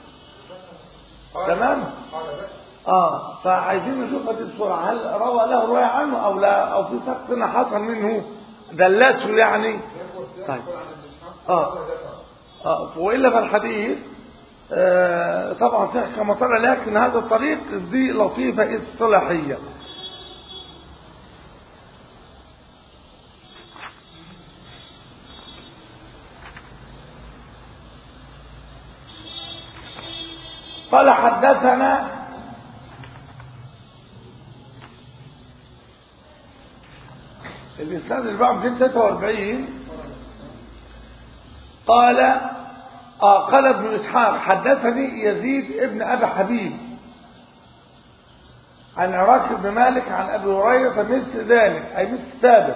تمام اه فعايزين نشوف هذه الصوره هل روى له روايه عنه او لا او في سقط حصل منه دلته يعني طيب اه اه والا فالحديث آه طبعا صح كما ترى لكن هذا الطريق دي لطيفه اصطلاحيه قال حدثنا الإسناد البعض 243 قال آه قال ابن إسحاق حدثني يزيد ابن أبي حبيب عن عراك بن مالك عن أبي هريرة مثل ذلك أي مثل السابق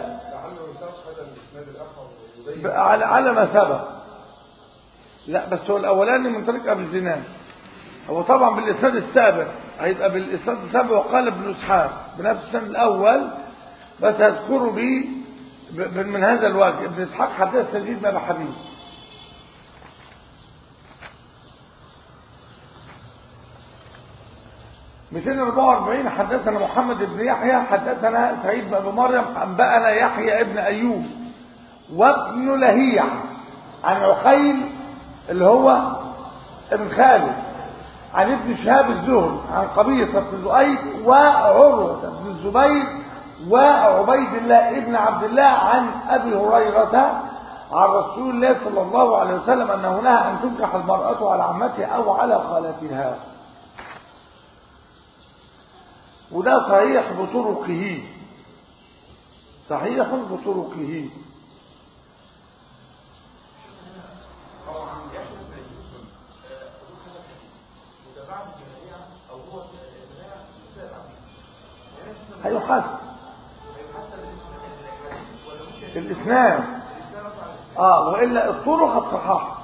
على على ما سبق لا بس هو الأولاني من طريق أبي الزناد هو طبعا بالإسناد السابق هيبقى بالإسناد السابق وقال ابن إسحاق بنفس السنة الأول بس هذكره به من هذا الوجه ابن إسحاق حدث يزيد بن أبي حبيب 244 حدثنا محمد بن يحيى حدثنا سعيد بن ابي مريم انبانا يحيى ابن ايوب وابن لهيع عن عقيل اللي هو ابن خالد عن ابن شهاب الزهري عن قبيصة بن زؤيد وعروة بن الزبير وعبيد الله ابن عبد الله عن ابي هريرة عن رسول الله صلى الله عليه وسلم انه نهى ان تنكح المرأة على عمتها او على خالتها وده صحيح بطرقه صحيح بطرقه هيحسن الاثنان اه والا الطرق هتصححها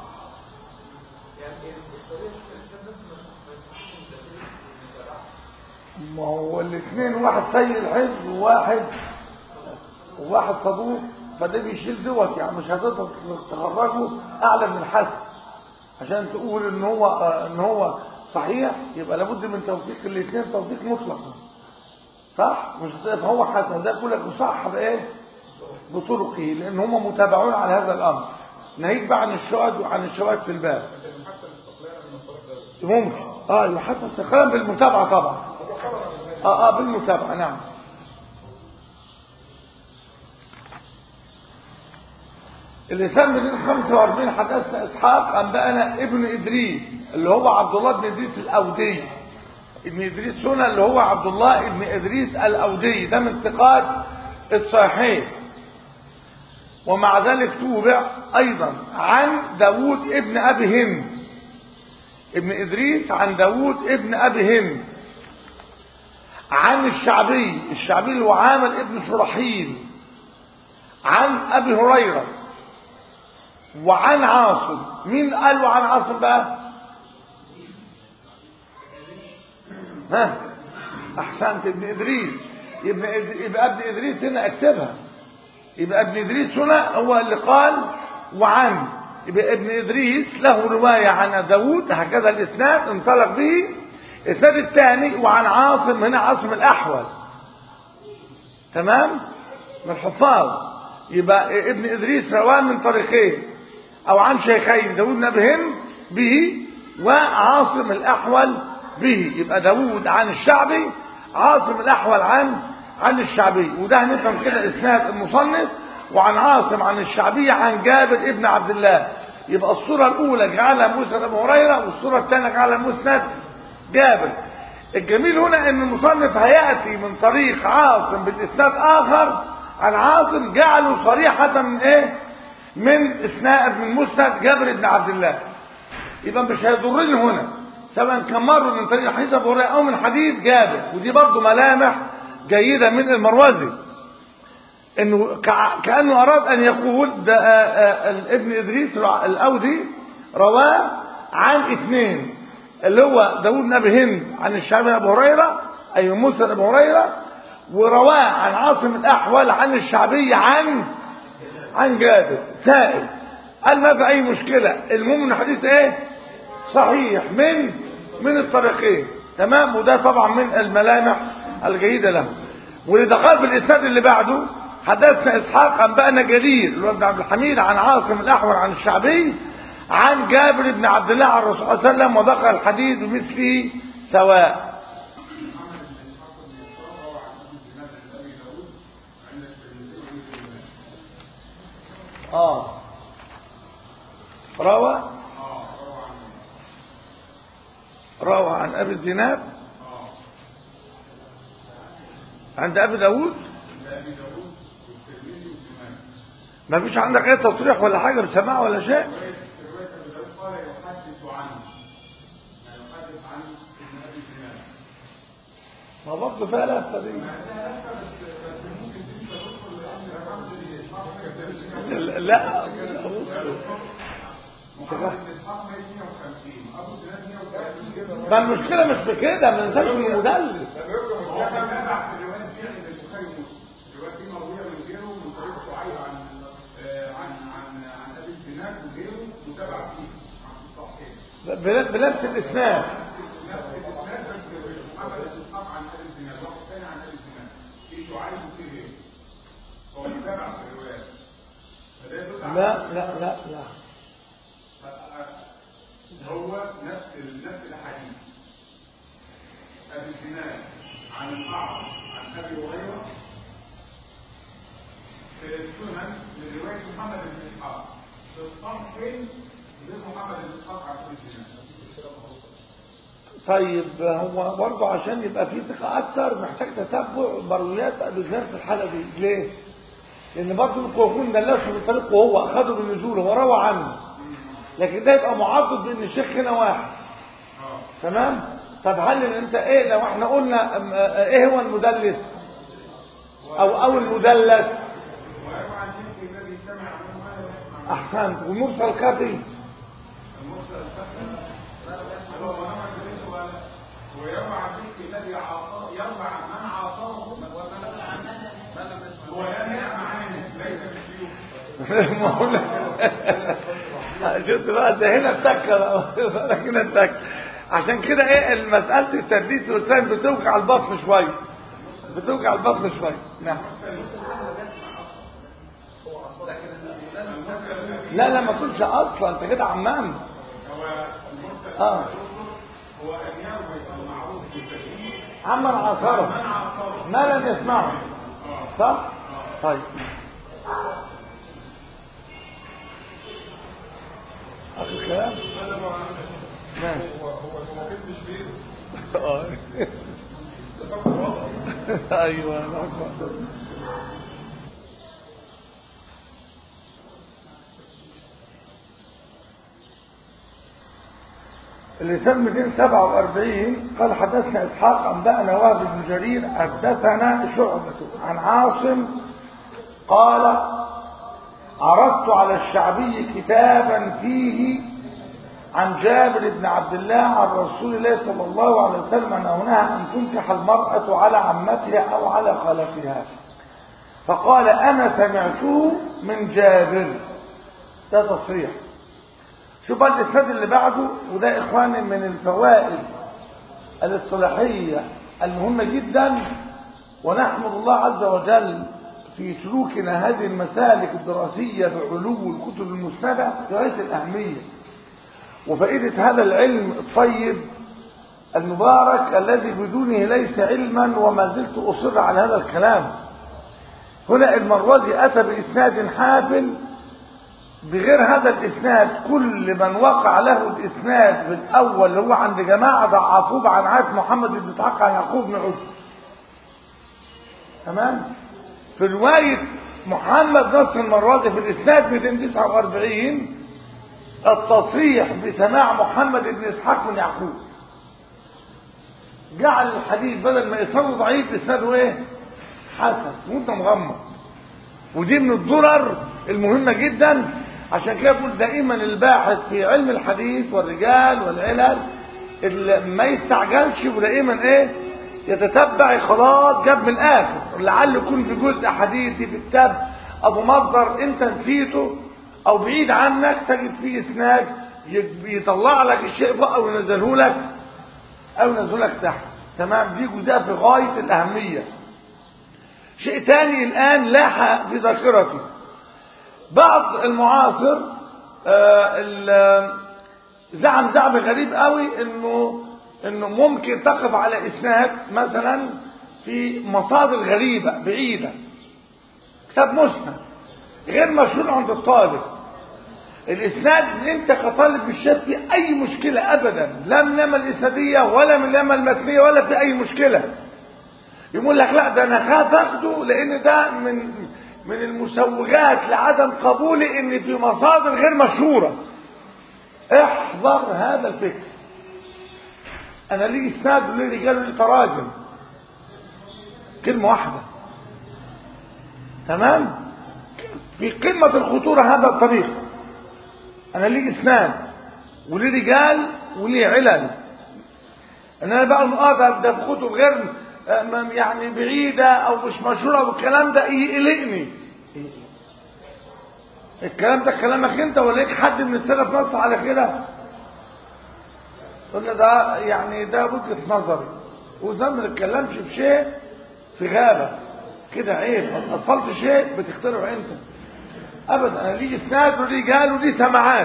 ما هو الاثنين واحد سيء الحزب وواحد وواحد صدوق فده بيشيل دوت يعني مش هتقدر تخرجه اعلى من الحسن عشان تقول ان هو آه ان هو صحيح يبقى لابد من توثيق الاثنين توثيق مطلق صح مش هتبقى هو حسن ده يقول لك صح بايه بطرقه لان هم متابعون على هذا الامر ناهيك بقى عن الشواذ وعن الشواذ في الباب ممكن اه يحسن استقلالا بالمتابعة طبعا اه اه بالمتابعة نعم اللسان من 45 حدثنا اسحاق انبانا ابن ادريس اللي هو عبد الله بن ادريس الاودي ابن ادريس هنا اللي هو عبد الله ابن ادريس الاودي ده من ثقات الصحيحين ومع ذلك توبع ايضا عن داوود ابن ابي هند ابن ادريس عن داوود ابن ابي هند عن الشعبي الشعبي اللي هو عامر ابن شرحيل عن ابي هريره وعن عاصم مين قال وعن عاصم بقى ها احسنت ابن ادريس يبقى يبقى ابن ادريس هنا اكتبها يبقى ابن ادريس هنا هو اللي قال وعن يبقى ابن ادريس له روايه عن داوود هكذا الاسناد انطلق به الاسناد الثاني وعن عاصم هنا عاصم الاحول تمام من الحفاظ يبقى ابن ادريس رواه من طريقين او عن شيخين داوود بن ابي هند به وعاصم الاحول به يبقى داوود عن الشعبي عاصم الاحول عن عن الشعبي وده هنفهم كده اسناد المصنف وعن عاصم عن الشعبي عن جابر ابن عبد الله يبقى الصورة الأولى جعلها مسند أبو هريرة والصورة الثانية جعلها مسند جابر الجميل هنا أن المصنف هيأتي من طريق عاصم بالإسناد آخر عن عاصم جعله صريحة من إيه؟ من إسناد من مسند جابر بن عبد الله يبقى مش هيضرني هنا سواء كان مر من طريق حديث أبو هريرة أو من حديث جابر ودي برضه ملامح جيدة من المروزي انه كأنه اراد ان يقول ده ابن ادريس الاودي رواه عن اثنين اللي هو داود بن ابي هند عن الشعبي ابو هريره اي موسى ابو هريره ورواه عن عاصم الاحول عن الشعبي عن عن جابر سائل قال ما في اي مشكله المهم ان الحديث ايه صحيح من من الطريقين تمام وده طبعا من الملامح الجيده له واللي دخل في الاسناد اللي بعده حدثنا اسحاق انبانا جليل اللي هو ابن عبد الحميد عن عاصم الاحول عن الشعبي عن جابر بن عبد الله عن الرسول صلى الله عليه وسلم وذكر الحديث بمثله سواء اه روى روى عن ابي الزناد عند ابي داود ما فيش عندك اي تصريح ولا حاجة بسماع ولا شيء ما برضه فيها لفة دي لا ما المشكلة مش بكده ما ننساش انه مدلس بنفس الاسناد لا لا لا لا هو نفس نفس الحديث ابي الزناد عن الاعرج عن ابي هريره في السنن من روايه محمد بن اسحاق في الصحيحين محمد بن اسحاق عن ابي الزناد طيب هو برضه عشان يبقى في ثقة أكتر محتاج تتبع مرويات أبي ذر في الحالة دي ليه؟ لأن برضه القوفون دلسوا من طريقه هو أخده بالنزول هو روى عنه لكن ده يبقى معضد بأن الشيخ هنا واحد تمام؟ طب هل أنت إيه لو إحنا قلنا إيه هو المدلس؟ أو أو المدلس؟ ويروى عن شيخ الذي سمع منه ما لا يسمع أحسنت ومرسل خفي المرسل الخفي هو محمد بن سؤال ويروى عن شيخ الذي عاصاه يروى عن من عاصاه ومن هو لم يسمع عنه ليس بالشيوخ ما هو شفت بقى ده هنا التكه بقى هنا التكه عشان كده ايه المساله التدليس والسلام بتوجع البطن شويه بتوجع البطن شويه نعم المرسل الذي لا لا ما تقولش اصلا انت كده عمام هو المرسل اه هو ان يروي المعروف بالتشريع عمن عاصره من عاصره ما لم يسمعه صح طيب اخر كلام ماشي هو هو ما كنتش بيه آه. ايوه أكبر. اللسان 247 قال حدثنا اسحاق انبانا وهب بن جرير حدثنا شعبة عن عاصم قال عرضت على الشعبي كتابا فيه عن جابر بن عبد الله عن رسول الله صلى الله عليه وسلم انه نهى ان تنكح المرأة على عمتها او على خالتها فقال انا سمعته من جابر ده تصريح شوف بقى الاسناد اللي بعده وده اخواني من الفوائد الاصطلاحيه المهمه جدا ونحمد الله عز وجل في سلوكنا هذه المسالك الدراسيه بعلو الكتب المسنده في غايه الاهميه وفائده هذا العلم الطيب المبارك الذي بدونه ليس علما وما زلت اصر على هذا الكلام هنا المروزي اتى باسناد حافل بغير هذا الاسناد كل من وقع له الاسناد في الاول اللي هو عند جماعه ضعفوه عن عارف محمد بن اسحاق عن يعقوب بن عثمان تمام في روايه محمد نصر المروزي في الاسناد 249 التصريح بسماع محمد بن اسحاق من يعقوب جعل الحديث بدل ما يصير ضعيف اسناده ايه حسن وانت مغمض ودي من الضرر المهمة جدا عشان كده بقول دائما الباحث في علم الحديث والرجال والعلل اللي ما يستعجلش ودائما ايه يتتبع خلاص جاب من الاخر لعل يكون في جزء حديثي في كتاب ابو مصدر انت نسيته او بعيد عنك تجد فيه اسناد يطلع لك الشيء فوق او ينزله لك او ينزله لك تحت تمام دي جزء في غايه الاهميه شيء تاني الآن لاح في ذاكرتي بعض المعاصر آه زعم زعم غريب قوي انه انه ممكن تقف على اسناد مثلا في مصادر غريبة بعيدة كتاب مسند غير مشهور عند الطالب الاسناد انت كطالب مش شايف فيه اي مشكلة ابدا لا من اليمة الاسنادية ولا من اليمة المتنية ولا في اي مشكلة يقول لك لا ده انا خاف اخده لان ده من من المسوغات لعدم قبولي ان في مصادر غير مشهوره احذر هذا الفكر انا لي اسناد ولي رجال ولي تراجم كلمه واحده تمام في قمه الخطوره هذا الطريق انا لي اسناد ولي رجال ولي علل ان انا بقى اه ده في كتب غير يعني بعيدة او مش مشهورة والكلام ده يقلقني الكلام ده كلامك انت ولا ليك حد من السلف نص على كده قلنا ده يعني ده وجهة نظري وزي ما نتكلمش في شيء في غابة كده عيب ما اصلت شيء بتخترعه انت ابدا انا لي اسناد ولي قال ولي سماعات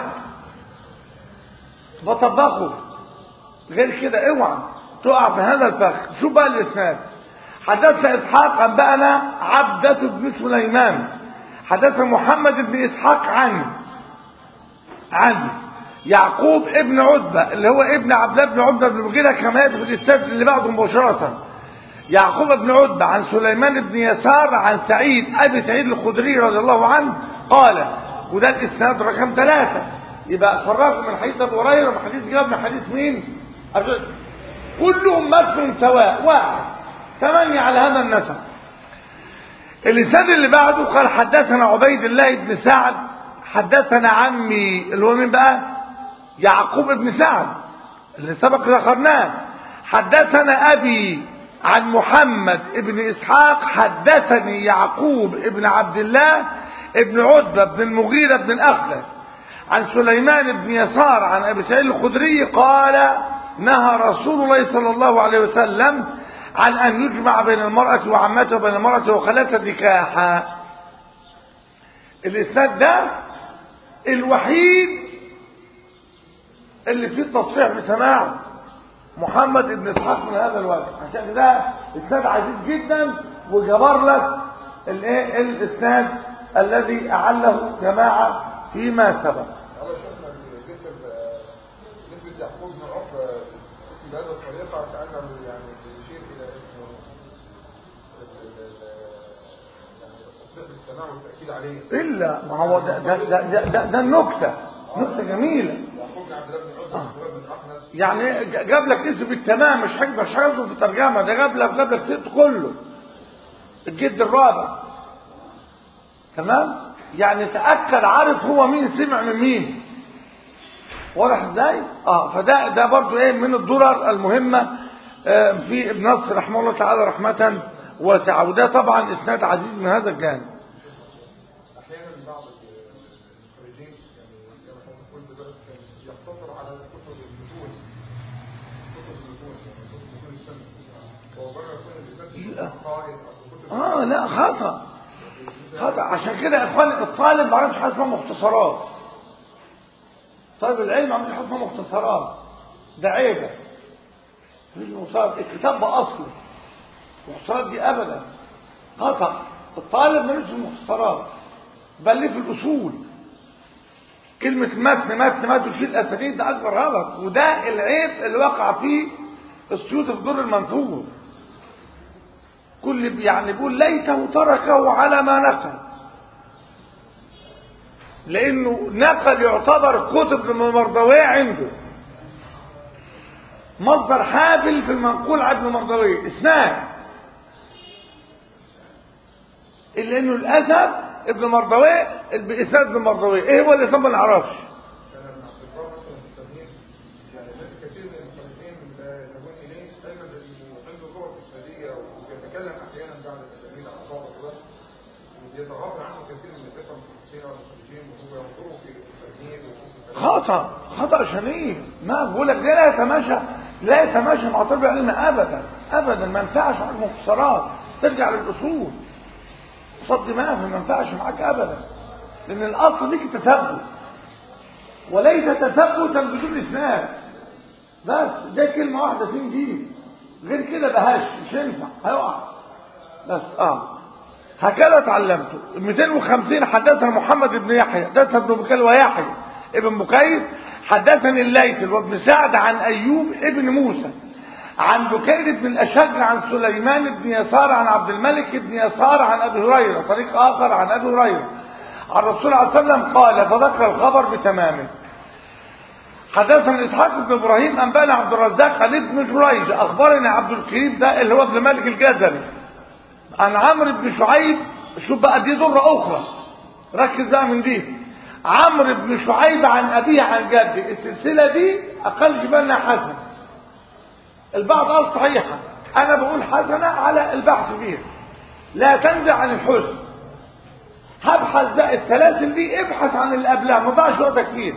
بطبقه غير كده اوعى تقع في هذا الفخ شوف بقى الاسناد حدثنا اسحاق انبانا عبدة بن سليمان حدثنا محمد بن اسحاق عن عن يعقوب ابن عتبة اللي هو ابن عبد الله بن عتبة بن مغيرة كما يأتي في الاسناد اللي بعده مباشرة يعقوب بن عتبة عن سليمان بن يسار عن سعيد ابي سعيد الخدري رضي الله عنه قال وده الاسناد رقم ثلاثة يبقى فرقوا من حديث ابو هريره ومن حديث جابر من حديث مين؟ كلهم متن سواء واحد ثمانية على هذا النسب اللسان اللي بعده قال حدثنا عبيد الله بن سعد حدثنا عمي اللي هو مين بقى يعقوب بن سعد اللي سبق ذكرناه حدثنا أبي عن محمد ابن إسحاق حدثني يعقوب ابن عبد الله ابن عتبة بن المغيرة بن الأخلس عن سليمان بن يسار عن أبي سعيد الخدري قال نهى رسول الله صلى الله عليه وسلم عن أن يجمع بين المرأة وعمتها وبين المرأة وخالتها نكاحا الإسناد ده الوحيد اللي فيه تصريح بسماع محمد بن اسحاق من هذا الوجه عشان ده اسناد عزيز جدا وجبر لك الايه الاسناد الذي اعله جماعه فيما سبق على شفنا الجسم نسبة يعقوب بن عوف بهذه الطريقة كأنه يعني يشير إلى اسمه يعني التصديق بالسماع والتأكيد عليه الا ما هو ده ده ده, ده, ده, ده النكته نكته جميله يعقوب بن عبد الله بن عزة وعبد بن أخنس يعني ج- جاب لك اسم بالتمام مش حاجه مش حاجه في الترجمه ده جاب لك جاب لك ست كله الجد الرابع تمام يعني تاكد عارف هو مين سمع من مين واضح ازاي اه فده ده برضو ايه من الدرر المهمه آه، في ابن نصر رحمه الله تعالى رحمه واسعه وده طبعا اسناد عزيز من هذا الجانب أحيانا بعض الخريجين يعني كما حضرتك قلت دلوقتي كان يقتصر على كتب المتون كتب المتون يعني كتب متون السنة وربما يكون الناس لا. قائد أو كتب اه لا خطأ خطأ عشان كده يا اخوان الطالب ما يعرفش حاجه اسمها مختصرات طالب العلم ما يعرفش حاجه اسمها مختصرات ده عيبه مش مختصرات الكتاب ده اصله المختصرات دي ابدا خطأ الطالب ملوش في المختصرات بل ليه في الاصول كلمة متن متن متن تشيل اسانيد ده اكبر غلط وده العيب اللي وقع فيه السيوط في دور المنثور كل يعني بيقول ليته تركه على ما نقل لانه نقل يعتبر كتب ابن مردويه عنده مصدر حافل في المنقول عن ابن مردويه اسناد الا انه للاسف ابن مردويه باسناد ابن مردويه ايه هو الاسناد ما نعرفش كان ابن عبد البر مثلا في التمهيد يعني ناس كثير من المخالفين يذهبون اليه دايما لانه عنده لغه اسناديه وبيتكلم احيانا بعد التمهيد عن بعض الرواة وبيتغافل عنه كثير من الثقه المحدثين والمخرجين وهو ينظروا في التمهيد ويشوف الكلام. خطأ خطأ شنيع ما بقول لك ده لا يتماشى لا يتماشى مع طب العلم ابدا ابدا ما ينفعش معاك مختصرات ترجع للاصول صد ما ما ينفعش معاك ابدا لان الاصل ليك التثبت وليس تثبتا بدون اسناد بس ده كلمه واحده سين دي غير كده بهاش مش ينفع هيقع بس اه هكذا اتعلمته 250 حدثنا محمد بن يحيى حدثنا ابن بكير ويحيى ابن بكير حدثني الليث وابن سعد عن ايوب ابن موسى عن بكير بن الاشج عن سليمان بن يسار عن عبد الملك بن يسار عن ابي هريره طريق اخر عن ابي هريره عن الرسول عليه وسلم قال فذكر الخبر بتمامه حدثنا اسحاق بن ابراهيم انبانا عبد الرزاق عن ابن جريج اخبرنا عبد الكريم ده اللي هو ابن مالك الجزري عن عمرو بن شعيب شوف بقى دي ذره اخرى ركز بقى من دي عمرو بن شعيب عن ابيه عن جده السلسله دي اقل جبالنا حسن البعض قال صحيحه انا بقول حسنه على البحث فيها لا تنزع عن الحسن هبحث بقى السلاسل دي ابحث عن اللي قبلها ما ضاعش وقت كتير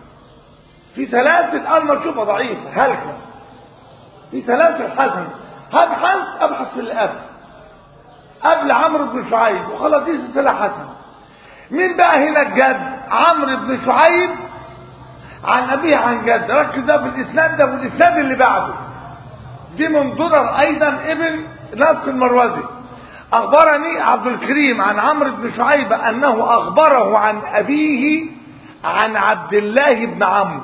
في سلاسل اول ما تشوفها ضعيفه هلكه في سلاسل حسنه هبحث ابحث في اللي قبل قبل عمرو بن شعيب وخلاص دي سلسله حسنه مين بقى هنا الجد عمرو بن شعيب عن ابيه عن جد ركز ده في الاسناد ده والاسناد اللي بعده دي من ضرر ايضا ابن نصر المروزي اخبرني عبد الكريم عن عمرو بن شعيب انه اخبره عن ابيه عن عبد الله بن عمرو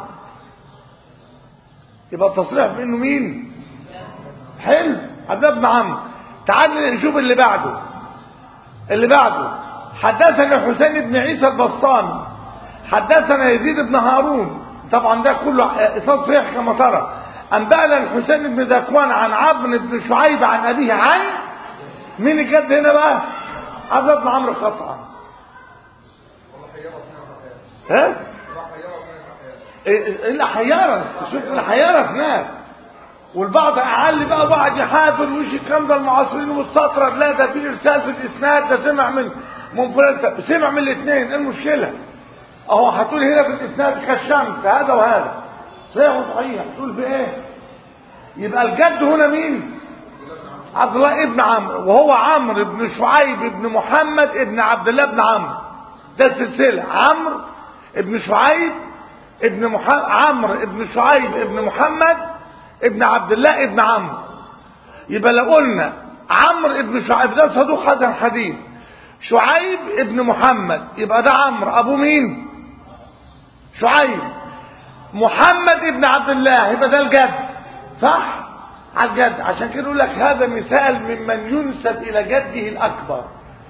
يبقى التصريح بانه مين حلو عبد الله بن عمرو تعال نشوف اللي بعده اللي بعده حدثنا حسين بن عيسى البسطامي حدثنا يزيد بن هارون طبعا ده كله اسناد صحيح كما ترى انبانا الحسين بن ذكوان عن عمرو بن شعيب عن ابيه عن مين الجد هنا بقى عبد الله بن عمرو قطعا والله حيرة من الأحيان ها والله حيرة من الأحيان إيه اللي حيرك شوف اللي حيرك هناك والبعض اعلي بقى وقعد يحافل وش الكلام ده المعاصرين مستطرد لا ده في ارسال في الاسناد ده سمع من من فلان سمع من الاثنين ايه المشكله اهو هتقول هنا في الاسناد كالشمس هذا وهذا صحيح وصحيح تقول في ايه يبقى الجد هنا مين عبد الله ابن عمرو وهو عمرو بن شعيب بن محمد ابن عبد الله بن عمرو ده السلسله عمرو ابن شعيب ابن محمد عمرو ابن شعيب ابن محمد ابن عبد الله ابن عمرو يبقى لو قلنا عمرو ابن شعيب ده صدوق هذا الحديث شعيب ابن محمد يبقى ده عمرو ابو مين شعيب محمد ابن عبد الله يبقى ده الجد صح على الجد عشان كده يقول لك هذا مثال ممن ينسب الى جده الاكبر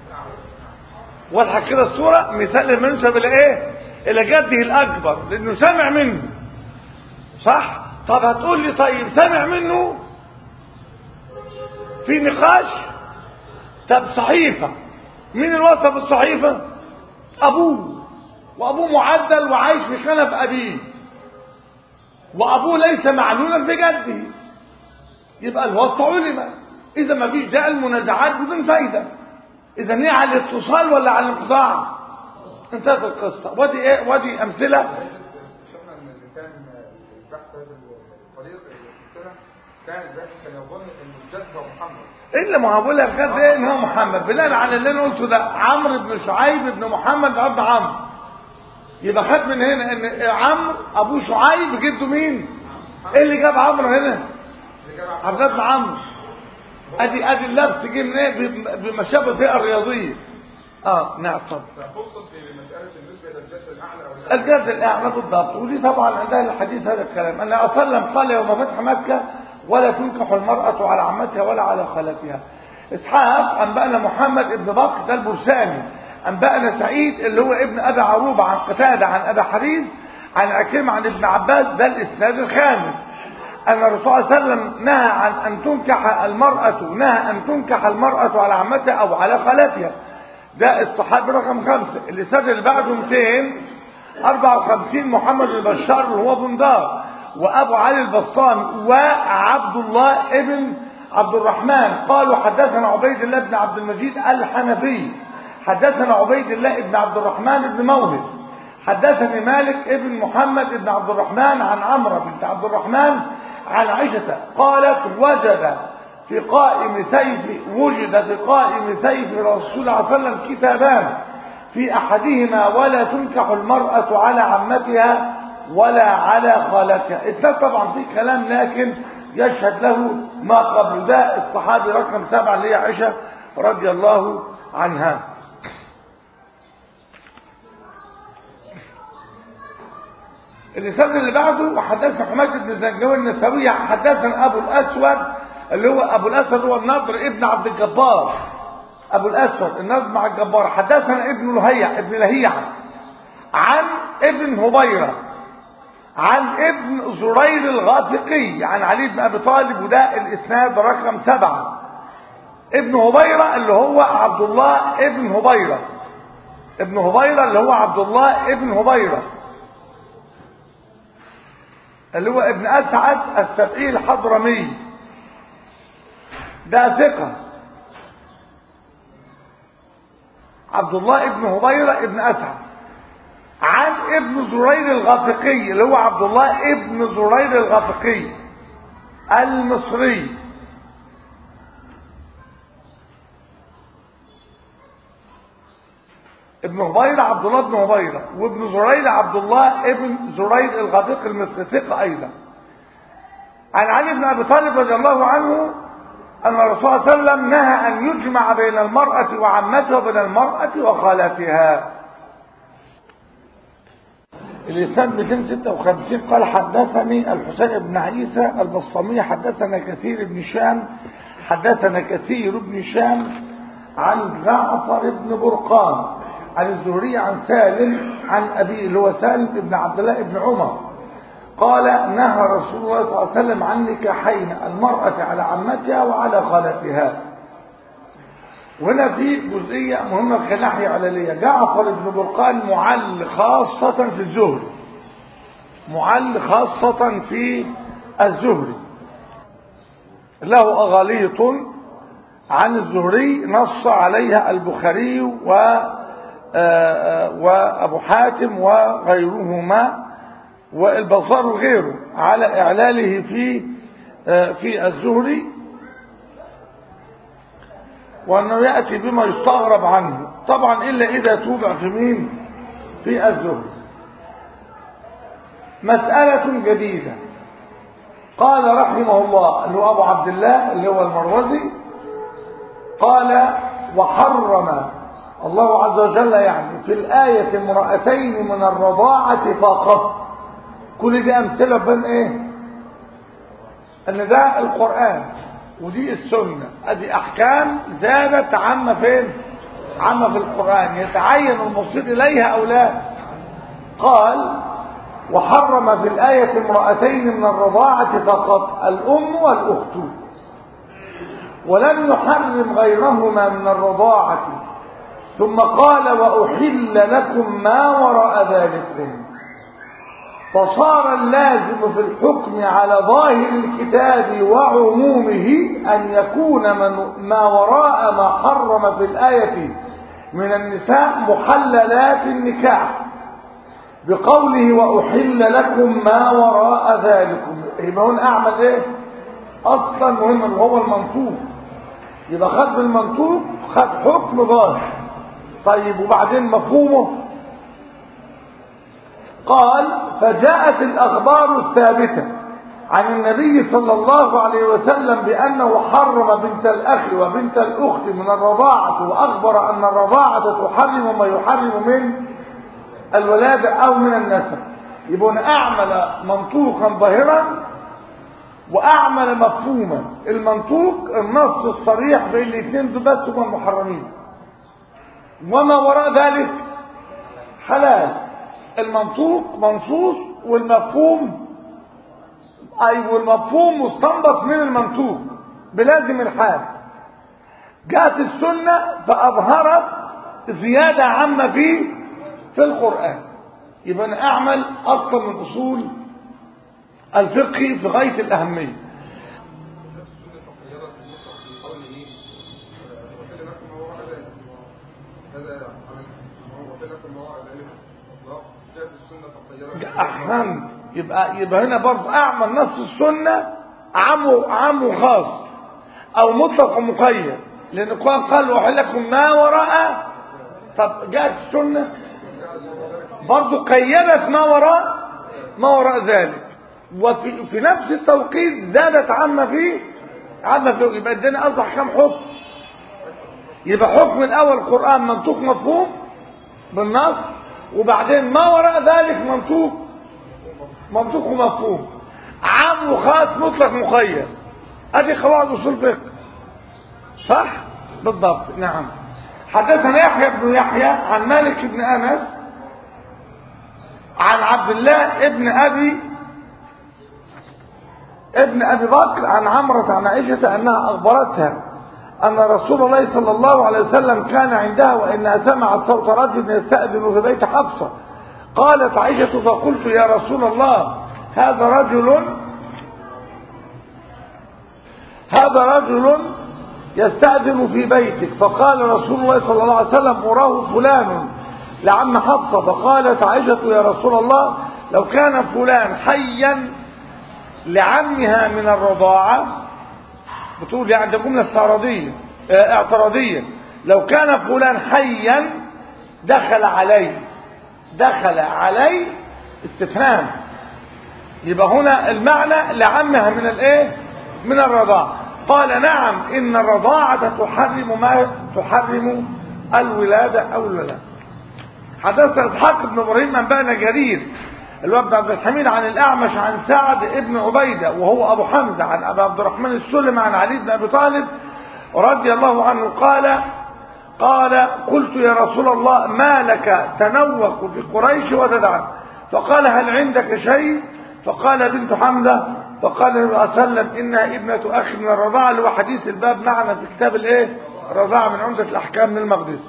واضحه كده الصوره مثال ممن ينسب الى ايه الى جده الاكبر لانه سمع منه صح طب هتقول لي طيب سمع منه في نقاش طب صحيفه مين الوصف الصحيفه ابوه وابوه معدل وعايش في كنف ابيه وابوه ليس معلولا بجده يبقى الوسط علم اذا ما فيش داعي المنازعات بدون فايده اذا هي على الاتصال ولا على الانقطاع انتهت القصه ودي ايه ودي امثله شفنا ان اللي كان البحث هذا الطريق السلسله كان الباحث كان يظن ان الجد هو محمد الا ما هقول لك كده ايه ان هو محمد بناء على اللي انا قلته ده عمرو بن شعيب بن محمد عبد عمرو يبقى خد من هنا ان عمرو ابو شعيب جده مين ايه اللي جاب عمرو هنا اللي جاب عبد الله بن عمرو ادي ادي اللبس جه من ايه بم- بمشابه فئه الرياضيه اه نعم اتفضل فخصت في مساله النسبه الى الجد الاعلى او الجد الاعلى بالضبط ودي طبعا عندها الحديث هذا الكلام ان وسلم قال يوم فتح مكه ولا تنكح المراه على عمتها ولا على خالتها اسحاق انبانا محمد ابن بكر ده البرساني انبانا سعيد اللي هو ابن ابي عروبه عن قتاده عن ابي حريز عن عكرمه عن ابن عباس ده الاسناد الخامس أن الرسول صلى الله عليه وسلم نهى عن أن تنكح المرأة نهى أن تنكح المرأة على عمتها أو على خالتها ده الصحابي رقم خمسة الإسناد اللي بعده 254 محمد بن بشار اللي هو بندار وأبو علي البسطامي وعبد الله ابن عبد الرحمن قالوا حدثنا عبيد الله بن عبد المجيد الحنفي حدثنا عبيد الله بن عبد الرحمن بن مولد حدثني مالك ابن محمد بن عبد الرحمن عن عمرو بنت عبد الرحمن عن عائشة قالت وجد في قائم سيف وجد في قائم سيف رسول الله صلى الله عليه وسلم كتابان في أحدهما ولا تنكح المرأة على عمتها ولا على خالتها الثالث طبعا في كلام لكن يشهد له ما قبل ده الصحابي رقم سبعة اللي هي عائشة رضي الله عنها الإسناد اللي بعده حدثنا حماد بن زنجوي النسوي حدثنا أبو الأسود اللي هو أبو الأسود هو النضر ابن عبد الجبار أبو الأسود النضر مع الجبار حدثنا ابن لهيع ابن لهيع عن ابن هبيرة عن ابن زرير الغافقي عن علي بن أبي طالب وده الإسناد رقم سبعة ابن هبيرة اللي هو عبد الله ابن هبيرة ابن هبيرة اللي هو عبد الله ابن هبيرة اللي هو ابن أسعد السبعي الحضرمي ده ثقة عبد الله ابن هبيرة ابن أسعد عن ابن زرير الغافقي اللي هو عبد الله ابن زرير الغافقي المصري ابن هبيرة عبد الله بن هبيرة وابن زرير عبد الله ابن زرير الغفيق المصري ثقة أيضا عن علي بن أبي طالب رضي الله عنه أن الرسول صلى الله عليه وسلم نهى أن يجمع بين المرأة وعمتها وبين المرأة وخالتها الإسناد 256 قال حدثني الحسين بن عيسى البصامي حدثنا كثير بن شام حدثنا كثير بن شام عن جعفر بن برقان عن الزهري عن سالم عن أبي اللي هو سالم بن عبد الله بن عمر قال نهى رسول الله صلى الله عليه وسلم عن نكاحين المرأة على عمتها وعلى خالتها وهنا في جزئية مهمة كناحية علالية جعفر بن برقان معل خاصة في الزهري معل خاصة في الزهري له أغاليط عن الزهري نص عليها البخاري و وأبو حاتم وغيرهما والبصار وغيره على إعلاله في في الزهري وأنه يأتي بما يستغرب عنه طبعا إلا إذا توضع في مين في الزهري مسألة جديدة قال رحمه الله اللي هو أبو عبد الله اللي هو المروزي قال وحرم الله عز وجل يعني في الآية امرأتين من الرضاعة فقط كل دي أمثلة بين إيه أن ده القرآن ودي السنة ادي أحكام زادت عامة فين عامة في القرآن يتعين المصير إليها أو لا قال وحرم في الآية امرأتين من الرضاعة فقط الأم والأخت ولم يحرم غيرهما من الرضاعة ثم قال وأحل لكم ما وراء ذلكم فصار اللازم في الحكم على ظاهر الكتاب وعمومه أن يكون من ما وراء ما حرم في الآية من النساء محللات النكاح بقوله وأحل لكم ما وراء ذلكم يبقى هنا أعمل إيه أصلا مهم وهو المنطوق يبقى خد بالمنطوق خد حكم ظاهر طيب وبعدين مفهومه قال فجاءت الأخبار الثابتة عن النبي صلى الله عليه وسلم بأنه حرم بنت الأخ وبنت الأخت من الرضاعة وأخبر أن الرضاعة تحرم ما يحرم من الولادة أو من النسب يبقى أعمل منطوقا ظاهرا وأعمل مفهوما المنطوق النص الصريح بين الاثنين دول بس هم محرمين وما وراء ذلك حلال المنطوق منصوص والمفهوم أي والمفهوم مستنبط من المنطوق بلازم الحال جاءت السنة فأظهرت زيادة عامة في في القرآن يبقى أنا أعمل أصلا من أصول الفقه في غاية الأهمية أحسنت يبقى يبقى هنا برضه أعمل نص السنة عام عام وخاص أو مطلق ومقيد لأن القرآن قال وحل لكم ما وراء طب جاءت السنة برضه قيدت ما وراء ما وراء ذلك وفي في نفس التوقيت زادت عما فيه عما فيه يبقى ادينا اصبح كم حكم يبقى حكم الاول القران منطوق مفهوم بالنص وبعدين ما وراء ذلك منطوق منطوق ومفهوم عام وخاص مطلق مقيد ادي قواعد اصول فقه صح بالضبط نعم حدثنا يحيى بن يحيى عن مالك بن انس عن عبد الله ابن ابي ابن ابي بكر عن عمرة عن عائشة انها اخبرتها ان رسول الله صلى الله عليه وسلم كان عندها وانها سمعت صوت رجل يستأذن في بيت حفصة قالت عائشة فقلت يا رسول الله هذا رجل هذا رجل يستأذن في بيتك فقال رسول الله صلى الله عليه وسلم مراه فلان لعم حفصة فقالت عائشة يا رسول الله لو كان فلان حيا لعمها من الرضاعة بتقول يعني ده جملة استعراضية اه اعتراضية لو كان فلان حيا دخل عليه دخل عليه استفهام يبقى هنا المعنى لعمها من الايه من الرضاعة قال نعم ان الرضاعة تحرم ما تحرم الولادة او الولادة حدثنا اسحاق بن ابراهيم انبانا جرير الوفد عبد الحميد عن الاعمش عن سعد ابن عبيده وهو ابو حمزه عن ابي عبد الرحمن السلم عن علي بن ابي طالب رضي الله عنه قال قال قلت يا رسول الله ما لك تنوق في قريش وتدعى فقال هل عندك شيء فقال بنت حمزه فقال النبي صلى الله عليه وسلم انها ابنه اخي من الرضاعه اللي هو حديث الباب معنا في كتاب الايه الرضاعه من عمده الاحكام من المقدس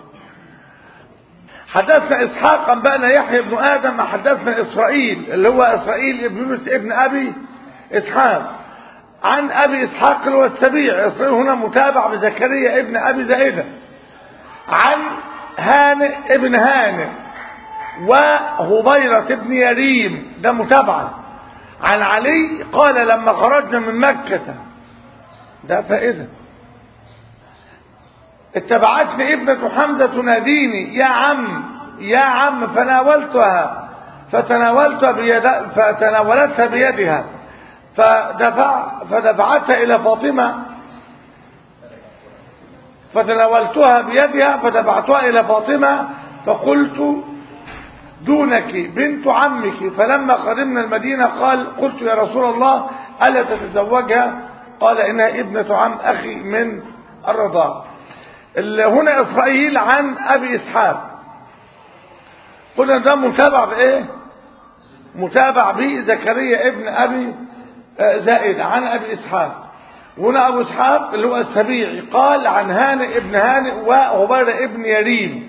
حدثنا اسحاق انبانا يحيى بن ادم حدثنا اسرائيل اللي هو اسرائيل ابن يونس ابن ابي اسحاق عن ابي اسحاق اللي هو السبيع اسرائيل هنا متابع بزكريا ابن ابي زائده عن هانئ ابن هانئ وهبيرة ابن يريم ده متابعة عن علي قال لما خرجنا من مكة ده فائدة اتبعتني ابنة حمزة تناديني يا عم يا عم فناولتها فتناولت بيد فتناولتها بيدها فدفع فدفعتها إلى فاطمة فتناولتها بيدها فدفعتها إلى فاطمة فقلت دونك بنت عمك فلما قدمنا المدينة قال قلت يا رسول الله ألا تتزوجها قال إنها ابنة عم أخي من الرضاعة هنا إسرائيل عن أبي إسحاق قلنا ده متابع بإيه متابع بزكريا ابن أبي زائد عن أبي إسحاق هنا أبو إسحاق اللي هو السبيعي قال عن هانئ ابن هانئ وعبير ابن يريم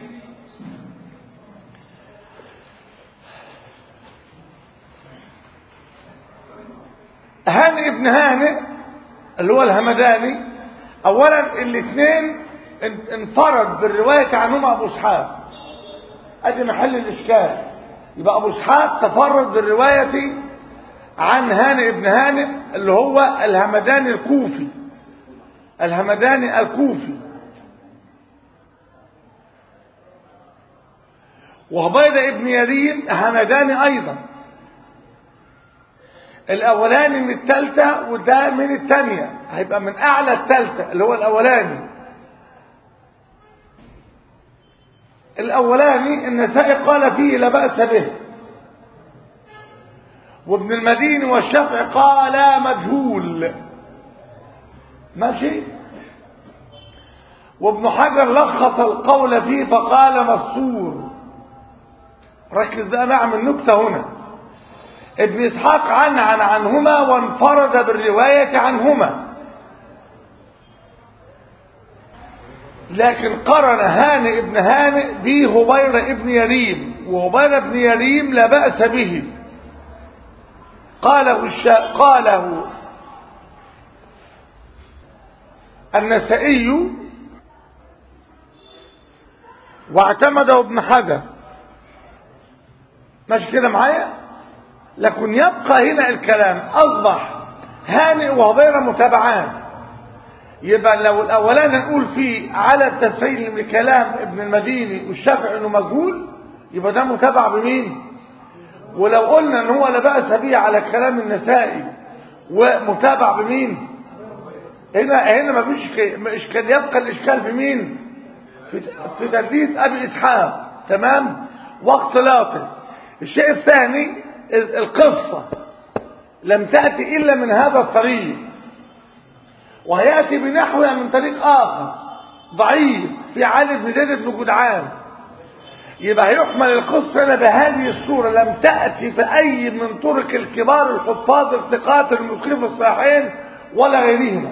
هانئ ابن هانئ اللي هو الهمداني اولا الاثنين انفرد بالرواية عنهما ابو اسحاق ادي محل الاشكال يبقى ابو اسحاق تفرد بالرواية عن هانئ ابن هانئ اللي هو الهمداني الكوفي الهمداني الكوفي وهبيد ابن يريم همداني ايضا الاولاني من التالتة وده من التانية هيبقى من اعلى التالتة اللي هو الاولاني الاولاني النسائي قال فيه لا بأس به وابن المديني والشافعي قال مجهول ماشي وابن حجر لخص القول فيه فقال مستور ركز بقى نعمل نكتة هنا ابن اسحاق عن عن عنهما وانفرد بالرواية عنهما لكن قرن هانئ ابن هانئ بهبير ابن يريم وهبير ابن يريم لا بأس به قاله الشا... قاله النسائي واعتمده ابن حجر ماشي كده معايا لكن يبقى هنا الكلام اصبح هانئ وهبيره متابعان يبقى لو الاولاني نقول فيه على التسهيل من كلام ابن المديني والشافعي انه مجهول يبقى ده متابع بمين ولو قلنا ان هو لا باس به على كلام النسائي ومتابع بمين هنا هنا ما فيش اشكال يبقى الاشكال في مين في في تدليس ابي اسحاق تمام واختلاطه الشيء الثاني القصه لم تاتي الا من هذا الطريق وهياتي بنحوها من طريق اخر ضعيف في علي بن زيد بن جدعان يبقى يحمل القصة هنا بهذه الصورة لم تأتي في أي من طرق الكبار الحفاظ الثقات المقيم الصحيحين ولا غيرهما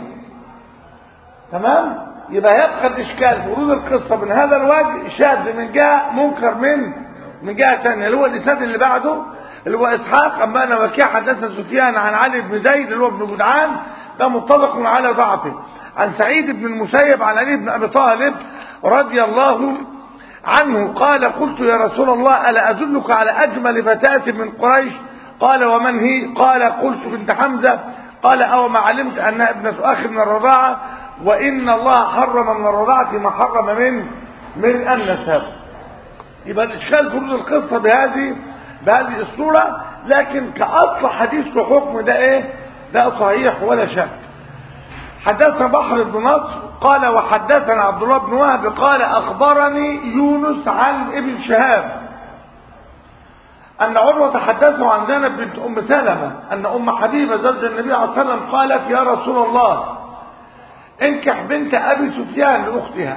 تمام يبقى يبقى الإشكال في ورود القصة من هذا الوجه شاذ من جهة منكر من من جهة ثانية اللي هو الإسناد اللي بعده اللي هو إسحاق أما أنا وكيع حدثنا سفيان عن علي بن زيد اللي هو ابن جدعان ده متفق على ضعفه عن سعيد بن المسيب عن علي بن أبي طالب رضي الله عنه قال قلت يا رسول الله ألا أدلك على أجمل فتاة من قريش قال ومن هي قال قلت بنت حمزة قال أو ما علمت أنها ابنة أخي من الرضاعة وإن الله حرم من الرضاعة ما حرم من من النسب يبقى الإشكال في القصة بهذه بهذه الصورة لكن كأصل حديث في حكم ده إيه ده صحيح ولا شك حدثنا بحر بن نصر قال وحدثنا عبد الله بن وهب قال أخبرني يونس عن ابن شهاب أن عروة حدثه عن زينب بنت أم سلمة أن أم حبيبة زوج النبي عليه الصلاة والسلام قالت يا رسول الله انكح بنت أبي سفيان لأختها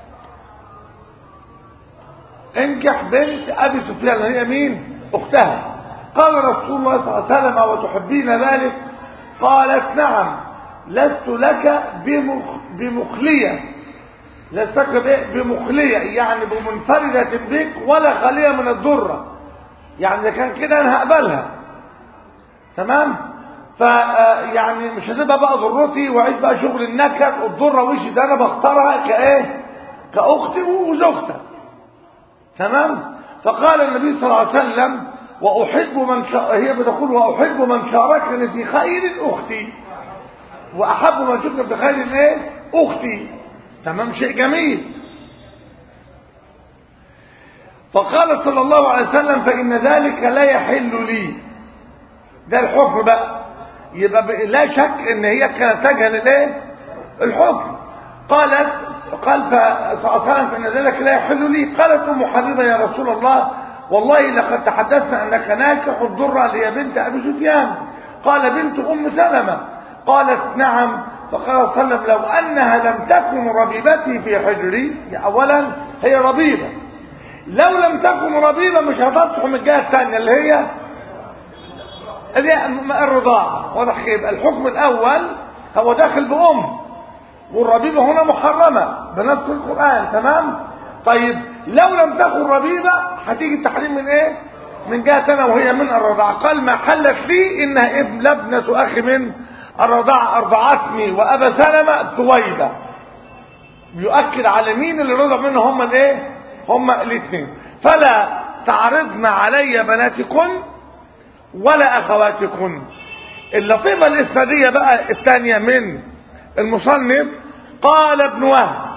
انكح بنت أبي سفيان هي مين أختها قال رسول الله صلى الله عليه وسلم وتحبين ذلك قالت نعم لست لك بمخ بمخلية لست لك بمخلية يعني بمنفردة بك ولا خلية من الضرة يعني إذا كان كده أنا هقبلها تمام فيعني مش هتبقى بقى ضرتي وعيد بقى شغل النكد الضرة وشي ده أنا بختارها كإيه كأختي وزوجتها تمام فقال النبي صلى الله عليه وسلم وأحب من شا... هي بتقول وأحب من شاركني في خير أختي واحب ما شفنا بخير ايه اختي تمام شيء جميل فقال صلى الله عليه وسلم فإن ذلك لا يحل لي ده الحكم بقى يبقى ب- لا شك ان هي كانت تجهل الايه الحكم قالت قال ف- صلى الله عليه وسلم فإن ذلك لا يحل لي قالت أم حبيبة يا رسول الله والله لقد تحدثنا أنك ناكح الضرة اللي هي بنت أبي سفيان قال بنت أم سلمة قالت نعم فقال صلى الله عليه وسلم لو أنها لم تكن ربيبتي في حجري أولا هي ربيبة لو لم تكن ربيبة مش هتطلع من الجهة الثانية اللي هي اللي هي الرضاعة واضح يبقى الحكم الأول هو داخل بأم والربيبة هنا محرمة بنص القرآن تمام طيب لو لم تكن ربيبة هتيجي التحريم من ايه من جهة أنا وهي من الرضاعة قال ما حلت لي إنها ابن لبنة أخي من الرضاعة أرضعتني وأبا سلمة ثويبة يؤكد على مين اللي رضع منه هم الايه هم الاثنين فلا تعرضن علي بناتكن ولا اخواتكن اللطيفه الاسناديه بقى الثانيه من المصنف قال ابن وهب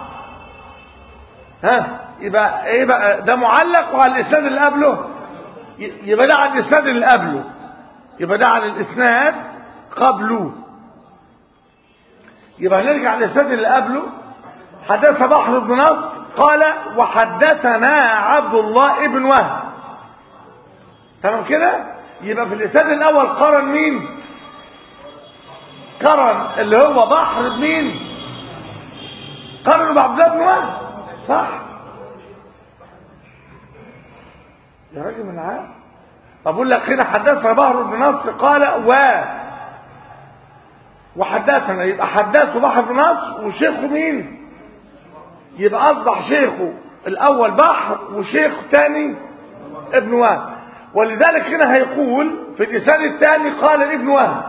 ها يبقى ايه بقى ده معلق وعلى الاسناد اللي قبله ي- يبقى ده على الاسناد اللي قبله يبقى ده على الاسناد قبله يبقى نرجع للاسناد اللي قبله حدث بحر بن نصر قال وحدثنا عبد الله ابن وهب تمام كده يبقى في الاسناد الاول قرن مين قرن اللي هو بحر بمين قرن بعبد الله بن وهب صح يا راجل من عام طب اقول لك كده حدثنا بحر بن نصر قال و وحدثنا يبقى حدثه بحر بن نصر وشيخه مين يبقى اصبح شيخه الاول بحر وشيخ تاني ابن وهب ولذلك هنا هيقول في اللسان الثاني قال ابن وهب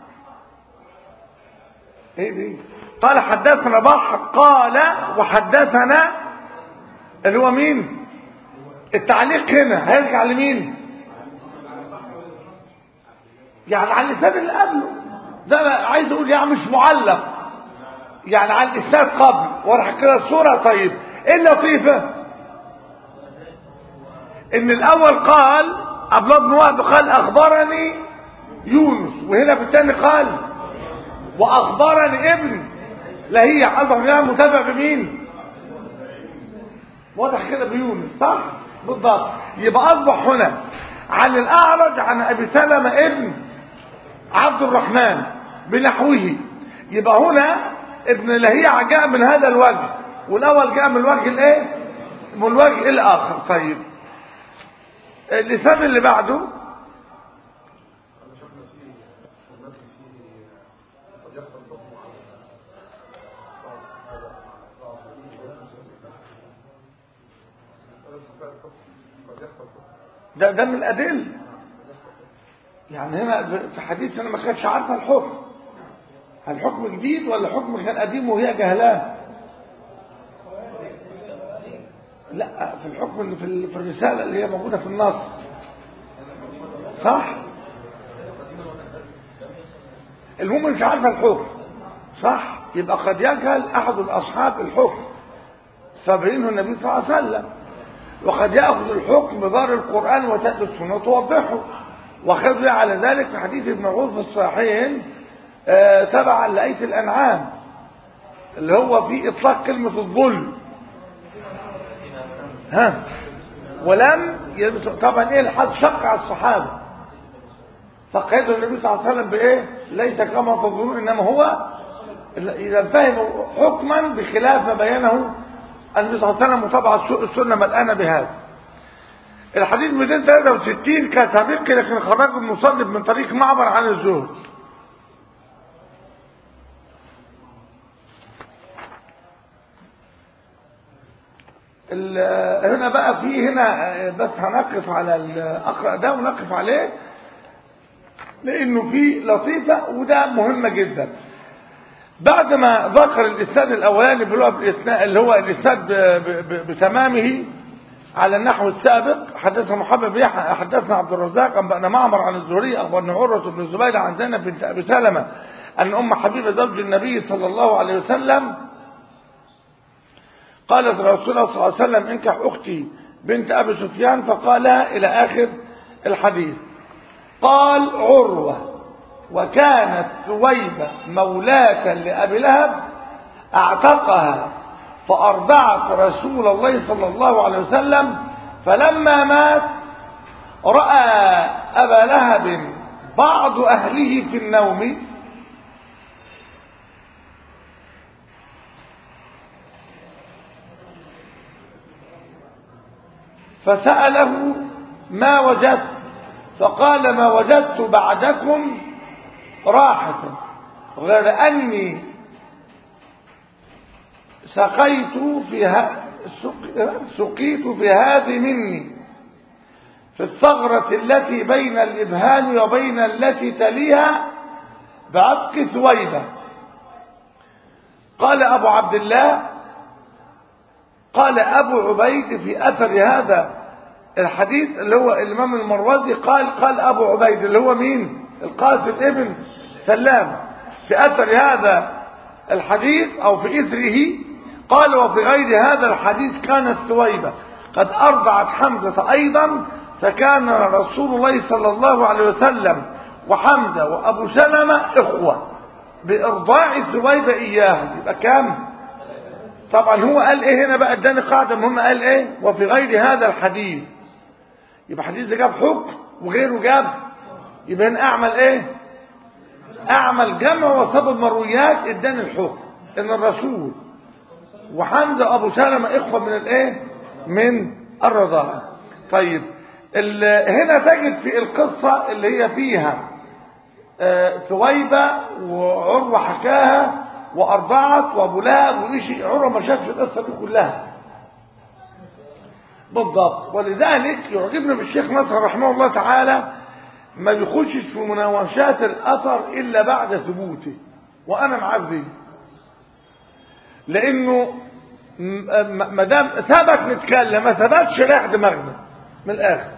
ايه دي قال حدثنا بحر قال وحدثنا اللي هو مين التعليق هنا هيرجع لمين يعني على اللسان اللي قبله ده انا عايز اقول يعني مش معلق يعني على الاسناد قبل وراح كده الصوره طيب ايه اللطيفه ان الاول قال عبد الله بن وهب قال اخبرني يونس وهنا في الثاني قال واخبرني ابن لهي قال هنا متابع بمين واضح كده بيونس صح بالضبط يبقى اصبح هنا عن الاعرج عن ابي سلمة ابن عبد الرحمن بنحوه يبقى هنا ابن لهيعة جاء من هذا الوجه والاول جاء من الوجه الايه من الوجه الاخر طيب اللسان اللي بعده أنا شفنا فيه والناس فيه قد يحصل حكم على بعض الصحابة بعض مسألة صفاء الحكم قد يحصل حكم ده ده من الادله يعني هنا في حديث انا ما كانتش عارفه الحكم هل حكم جديد ولا حكم كان قديم وهي جهلاه لا في الحكم اللي في ال- في الرساله اللي هي موجوده في النص صح المهم مش عارفه الحكم صح يبقى قد يجهل احد الاصحاب الحكم فبينه النبي صلى الله عليه وسلم وقد يأخذ الحكم بدار القرآن وتأتي السنة توضحه وخذ على ذلك في حديث ابن عوف في الصحيحين آه، تبعا لآية الأنعام اللي هو في إطلاق كلمة الظلم ها ولم يلبس طبعا ايه الحد شق على الصحابة فقيده النبي صلى الله عليه وسلم بايه ليس كما تظنون انما هو اذا فهموا حكما بخلاف ما بينه النبي صلى الله عليه وسلم وطبعا السنه ملآنه بهذا الحديث 263 كسابق لكن خرجه المصنف من طريق معبر عن الزهد ال- هنا بقى في هنا بس هنقف على الاقرا ده ونقف عليه لانه في لطيفه وده مهمه جدا بعد ما ذكر الاسناد الاولاني اللي هو الاسناد اللي هو الاسناد ب- ب- بتمامه على النحو السابق حدثنا محمد بن يحيى حدثنا عبد الرزاق انبانا معمر عن الزهري اخبرنا عروه بن الزبير عن زينب بنت ابي سلمه ان ام حبيبه زوج النبي صلى الله عليه وسلم قالت رسول الله صلى الله عليه وسلم انكح اختي بنت أبي سفيان فقالها إلى آخر الحديث قال عروة وكانت ثويبة مولاة لأبي لهب اعتقها فأرضعت رسول الله صلى الله عليه وسلم فلما مات رأى أبا لهب بعض أهله في النوم فسأله ما وجدت فقال ما وجدت بعدكم راحة غير أني سقيت في ها سقيت في هذه مني في الثغرة التي بين الإبهام وبين التي تليها بعتق ثويبة قال أبو عبد الله قال أبو عبيد في أثر هذا الحديث اللي هو الإمام المروزي قال قال أبو عبيد اللي هو مين القاسم ابن سلام في أثر هذا الحديث أو في إثره قال وفي غير هذا الحديث كانت ثويبة قد أرضعت حمزة أيضا فكان رسول الله صلى الله عليه وسلم وحمزة وأبو سلمة إخوة بإرضاع ثويبة إياهم يبقى كام طبعا هو قال ايه هنا بقى اداني قاعده مهمه قال ايه وفي غير هذا الحديث يبقى حديث ده جاب حكم وغيره جاب يبقى هنا اعمل ايه اعمل جمع وصب المرويات اداني الحكم ان الرسول وحمزه وابو سلمة اخوه من الايه من الرضاعه طيب هنا تجد في القصه اللي هي فيها آه ثويبه وعروه حكاها وأرضعت وأبو لهب وإشي عروة ما شافش القصة دي كلها بالضبط ولذلك يعجبنا بالشيخ نصر رحمه الله تعالى ما بيخشش في مناوشات الأثر إلا بعد ثبوته وأنا معاك دي لأنه ما دام ثبت نتكلم ما ثبتش رايح دماغنا من الآخر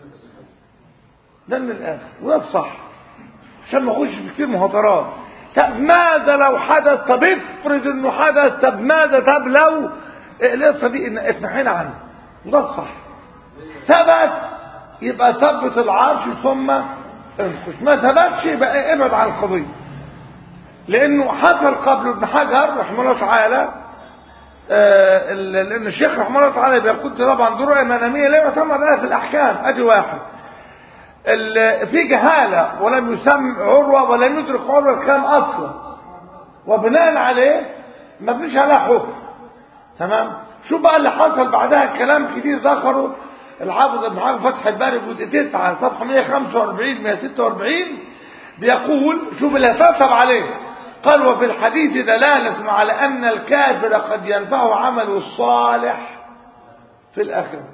ده من الآخر وده الصح عشان ما اخش في كتير مهاترات طب ماذا لو حدث طب افرض انه حدث طب ماذا طب لو القصه دي اتنحينا عنها وده الصح ثبت يبقى ثبت العرش ثم انقش ما ثبتش يبقى ابعد عن القضيه لانه حصل قبل ابن حجر رحمه الله تعالى آه لان الشيخ رحمه الله تعالى بيقول طبعا دروع مناميه لا يعتمد عليها في الاحكام ادي واحد في جهالة ولم يسمى عروة ولم يدرك عروة الكلام أصلا وبناء عليه ما بنيش عليها حكم تمام شو بقى اللي حصل بعدها كلام كتير ذكره الحافظ ابن حجر فتح الباري جزء 9 صفحة 145 146 بيقول شوف اللي هتنصب عليه قال وفي الحديث دلالة على أن الكافر قد ينفعه عمله الصالح في الآخرة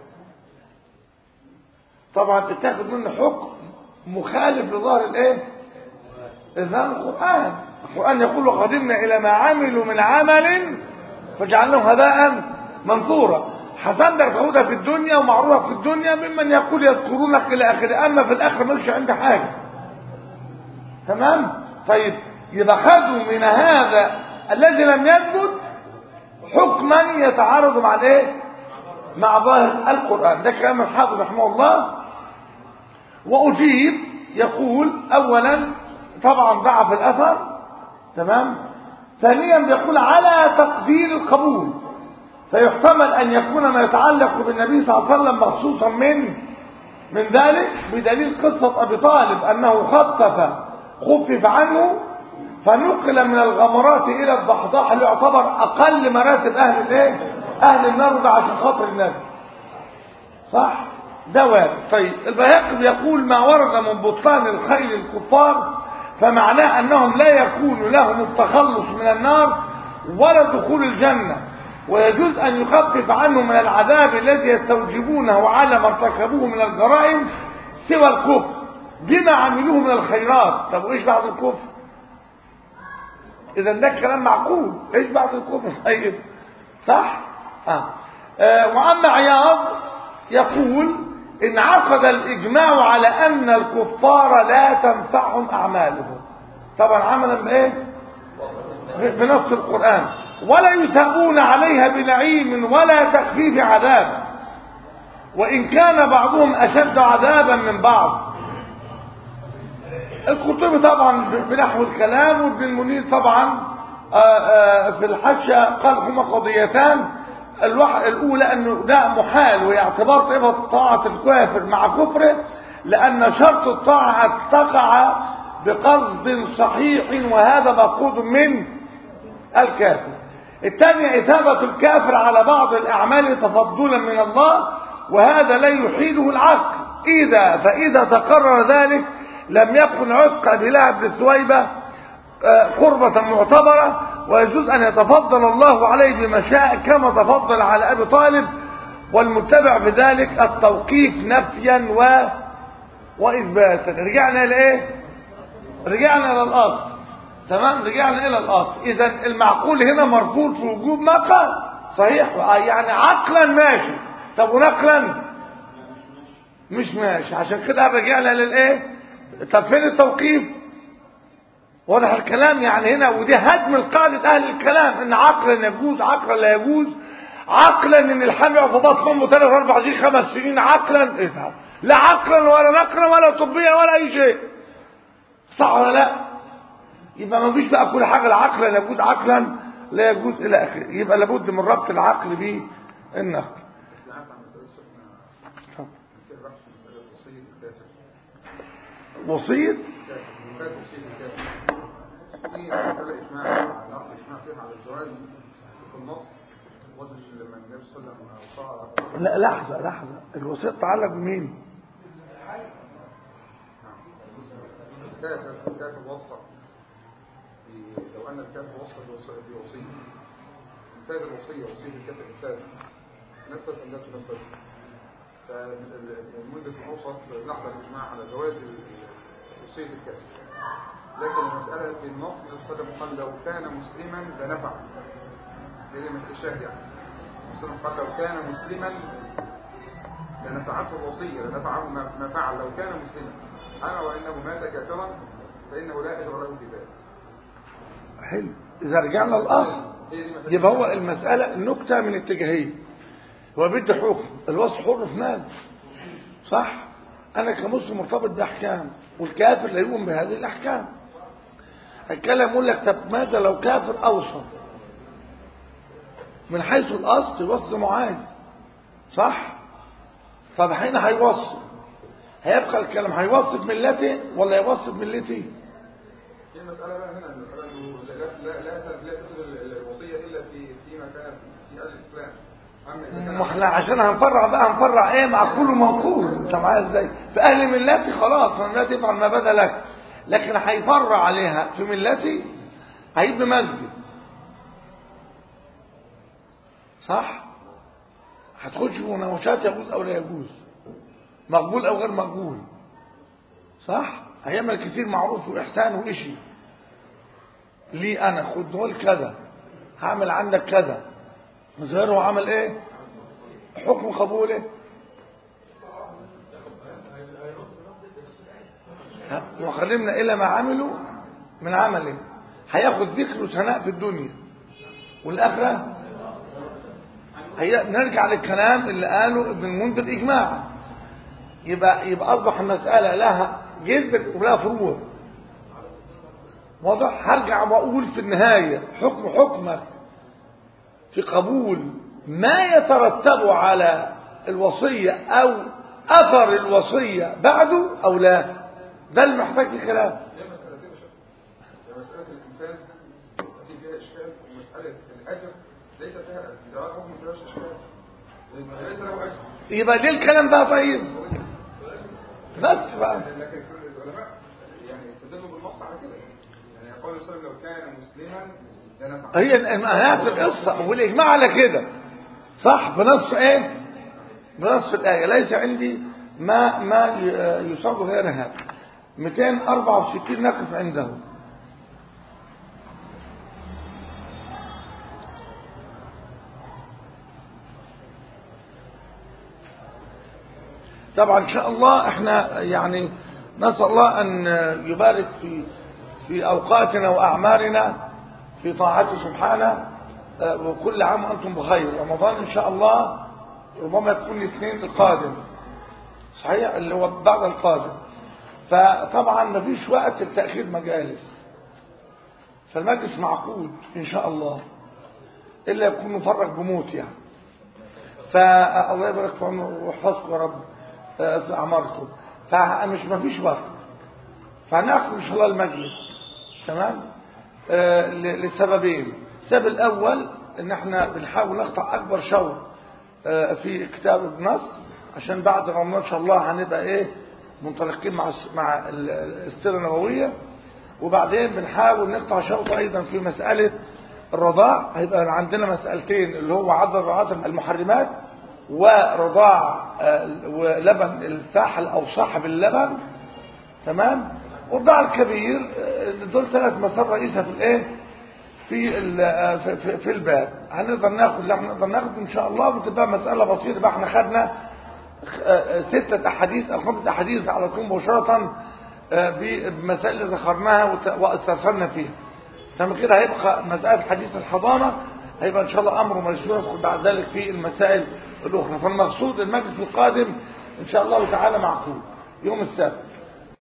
طبعا اتاخد منه حكم مخالف لظاهر الايه اذهان القران القران يقول وقدمنا الى ما عملوا من عمل فجعلناه هباء منثورا حسن ده تاخدها في الدنيا ومعروفه في الدنيا ممن يقول يذكرونك الى اخره اما في الاخره ملوش عندي حاجه تمام طيب يبقى خدوا من هذا الذي لم يثبت حكما يتعارض مع الايه مع ظاهر القران ده كلام الحافظ رحمه الله وأجيب يقول أولا طبعا ضعف الأثر تمام ثانيا يقول على تقدير القبول فيحتمل أن يكون ما يتعلق بالنبي صلى الله عليه وسلم مخصوصا من من ذلك بدليل قصة أبي طالب أنه خفف خفف عنه فنقل من الغمرات إلى الضحضاح اللي يعتبر أقل مراتب أهل الإيه؟ أهل النار ده عشان خاطر الناس صح؟ ده وارد طيب البيهقي بيقول ما ورد من بطلان الخيل الكفار فمعناه انهم لا يكون لهم التخلص من النار ولا دخول الجنه ويجوز ان يخفف عنهم من العذاب الذي يستوجبونه على ما ارتكبوه من الجرائم سوى الكفر بما عملوه من الخيرات طب وايش بعد الكفر اذا ده كلام معقول ايش بعد الكفر طيب صح آه. آه واما عياض يقول انعقد الإجماع على أن الكفار لا تنفعهم أعمالهم طبعا عملا بإيه بنص القرآن ولا يثابون عليها بنعيم ولا تخفيف عذاب وإن كان بعضهم أشد عذابا من بعض القرطبي طبعا بنحو الكلام وابن المنير طبعا في الحاشية قال هما قضيتان الأولى أنه ده محال وهي اعتبار طيبة طاعة الكافر مع كفره لأن شرط الطاعة تقع بقصد صحيح وهذا مفقود من الكافر الثانية إثابة الكافر على بعض الأعمال تفضلا من الله وهذا لا يحيله العقل إذا فإذا تقرر ذلك لم يكن عتق بلعب بن ثويبة قربة معتبرة ويجوز أن يتفضل الله عليه بما شاء كما تفضل على أبي طالب والمتبع في ذلك التوقيف نفيا و... وإثباتا رجعنا إلى إيه؟ رجعنا إلى الأصل تمام رجعنا إلى الأصل إذا المعقول هنا مرفوض في وجوب ما قال صحيح يعني عقلا ماشي طب ونقلا مش ماشي عشان كده رجعنا للإيه؟ طب فين التوقيف؟ واضح الكلام يعني هنا ودي هدم القاعدة أهل الكلام إن عقلا يجوز عقلا لا يجوز عقلا إن الحمل يقف في بطن أمه ثلاث أربع سنين خمس سنين عقلا إيه ده؟ لا عقلا ولا نقلا ولا طبيا ولا أي شيء صح ولا لا؟ يبقى ما فيش بقى كل حاجة العقل لا يجوز عقلا لا يجوز إلى آخره يبقى لابد من ربط العقل بالنقل وصية في مسألة اسمها نقل اسمها فيها على الجواز في النص وجه لما النبي صلى الله عليه وسلم لا لحظة لحظة الوصية تتعلق بمين؟ الكافر الكافر وصى لو أن الكافر وصى بوصية انتهى الوصية وصية الكافر انتهى نفذ أم لا تنفذ فالمدة الأوسط لحظة الإجماع على جواز وصية الكافر لكن المسألة في النص النبي قال لو كان مسلما لنفع كلمة الشاهد يعني مسلم قال لو كان مسلما لنفعته الوصية لنفعه ما فعل لو كان مسلما أما وإنه مات كافرا فإنه لا أجر له في ذلك حلو إذا رجعنا الأصل يبقى هو المسألة نكتة من اتجاهين هو بده حكم الوصف حر في مال صح أنا كمسلم مرتبط بأحكام والكافر لا يقوم بهذه الأحكام الكلام يقول لك طب ماذا لو كافر أوصى من حيث الأصل يوصي معاذ صح طب حين هيوصي هيبقى الكلام هيوصي بملته ولا يوصي بملته هي المسألة بقى هنا المسألة إنه لا لا لا لا تدخل الوصية إلا في فيما كان في أهل الإسلام أما إذا كان ما احنا عشان هنفرع بقى هنفرع ايه معقول ومنقول انت معايا ازاي في اهل ملتي خلاص ملتي افعل ما بدا لك لكن هيفرع عليها في ملتي هيبني مسجد صح هتخش في مناوشات يجوز او لا يجوز مقبول او غير مقبول صح هيعمل كتير معروف واحسان واشي ليه انا خد دول كذا هعمل عندك كذا مظهره عمل ايه حكم قبوله وخلمنا الى ما عملوا من عمله هياخد ذكر وثناء في الدنيا والاخره هي نرجع للكلام اللي قاله ابن المنذر اجماعا يبقى يبقى اصبح المساله لها جذر ولها فروع واضح هرجع واقول في النهايه حكم حكمك في قبول ما يترتب على الوصية أو أثر الوصية بعده أو لا ده المحتاج الكلام هي مسألتين يا شيخ هي مسألة الإنفاذ التي فيها إشكال ومسألة الأجر ليس فيها ده حكم ما فيهاش إشكال ليس له أجر يبقى ليه الكلام بقى طيب بس بقى لكن كل العلماء يعني يستدلوا بالنص على كده يعني يقول صلى الله عليه وسلم لو كان مسلما لنفع هي نهاية القصة والإجماع على كده صح بنص إيه بنص الآية ليس عندي ما ما يصاب غير هذا 264 نقف عنده طبعا ان شاء الله احنا يعني نسال الله ان يبارك في في اوقاتنا واعمارنا في طاعته سبحانه وكل عام وانتم بخير رمضان ان شاء الله ربما يكون الاثنين القادم صحيح اللي هو بعد القادم فطبعا مفيش وقت لتأخير مجالس فالمجلس معقود إن شاء الله إلا يكون مفرغ بموت يعني فالله يبارك في عمره ويحفظكم يا رب آه، أعماركم فمش مفيش وقت فهناخد إن شاء الله المجلس تمام آه، ل- لسببين السبب الأول إن احنا بنحاول نقطع أكبر شوط آه، في كتاب ابن نصر عشان بعد رمضان إن شاء الله هنبقى إيه منطلقين مع الس- مع ال- السيرة النبوية وبعدين بنحاول نقطع شوط أيضا في مسألة الرضاع هيبقى عندنا مسألتين اللي هو عدد رضاعات المحرمات ورضاع آه، ولبن الفاحل أو صاحب اللبن تمام والرضاع الكبير آه، دول ثلاث مسار رئيسة في الايه في ال- آه، في, في, في الباب هنقدر ناخد اللي احنا نقدر ناخد ان شاء الله بتبقى مسألة بسيطة بقى احنا خدنا آه، آه، ستة احاديث او خمسة احاديث على طول مباشرة آه، بمسائل اللي ذكرناها وت- واسترسلنا فيها تمام كده هيبقى مسألة حديث الحضانة هيبقى ان شاء الله امر مشروع يدخل بعد ذلك في المسائل الاخرى فالمقصود المجلس القادم ان شاء الله تعالى معقول يوم السبت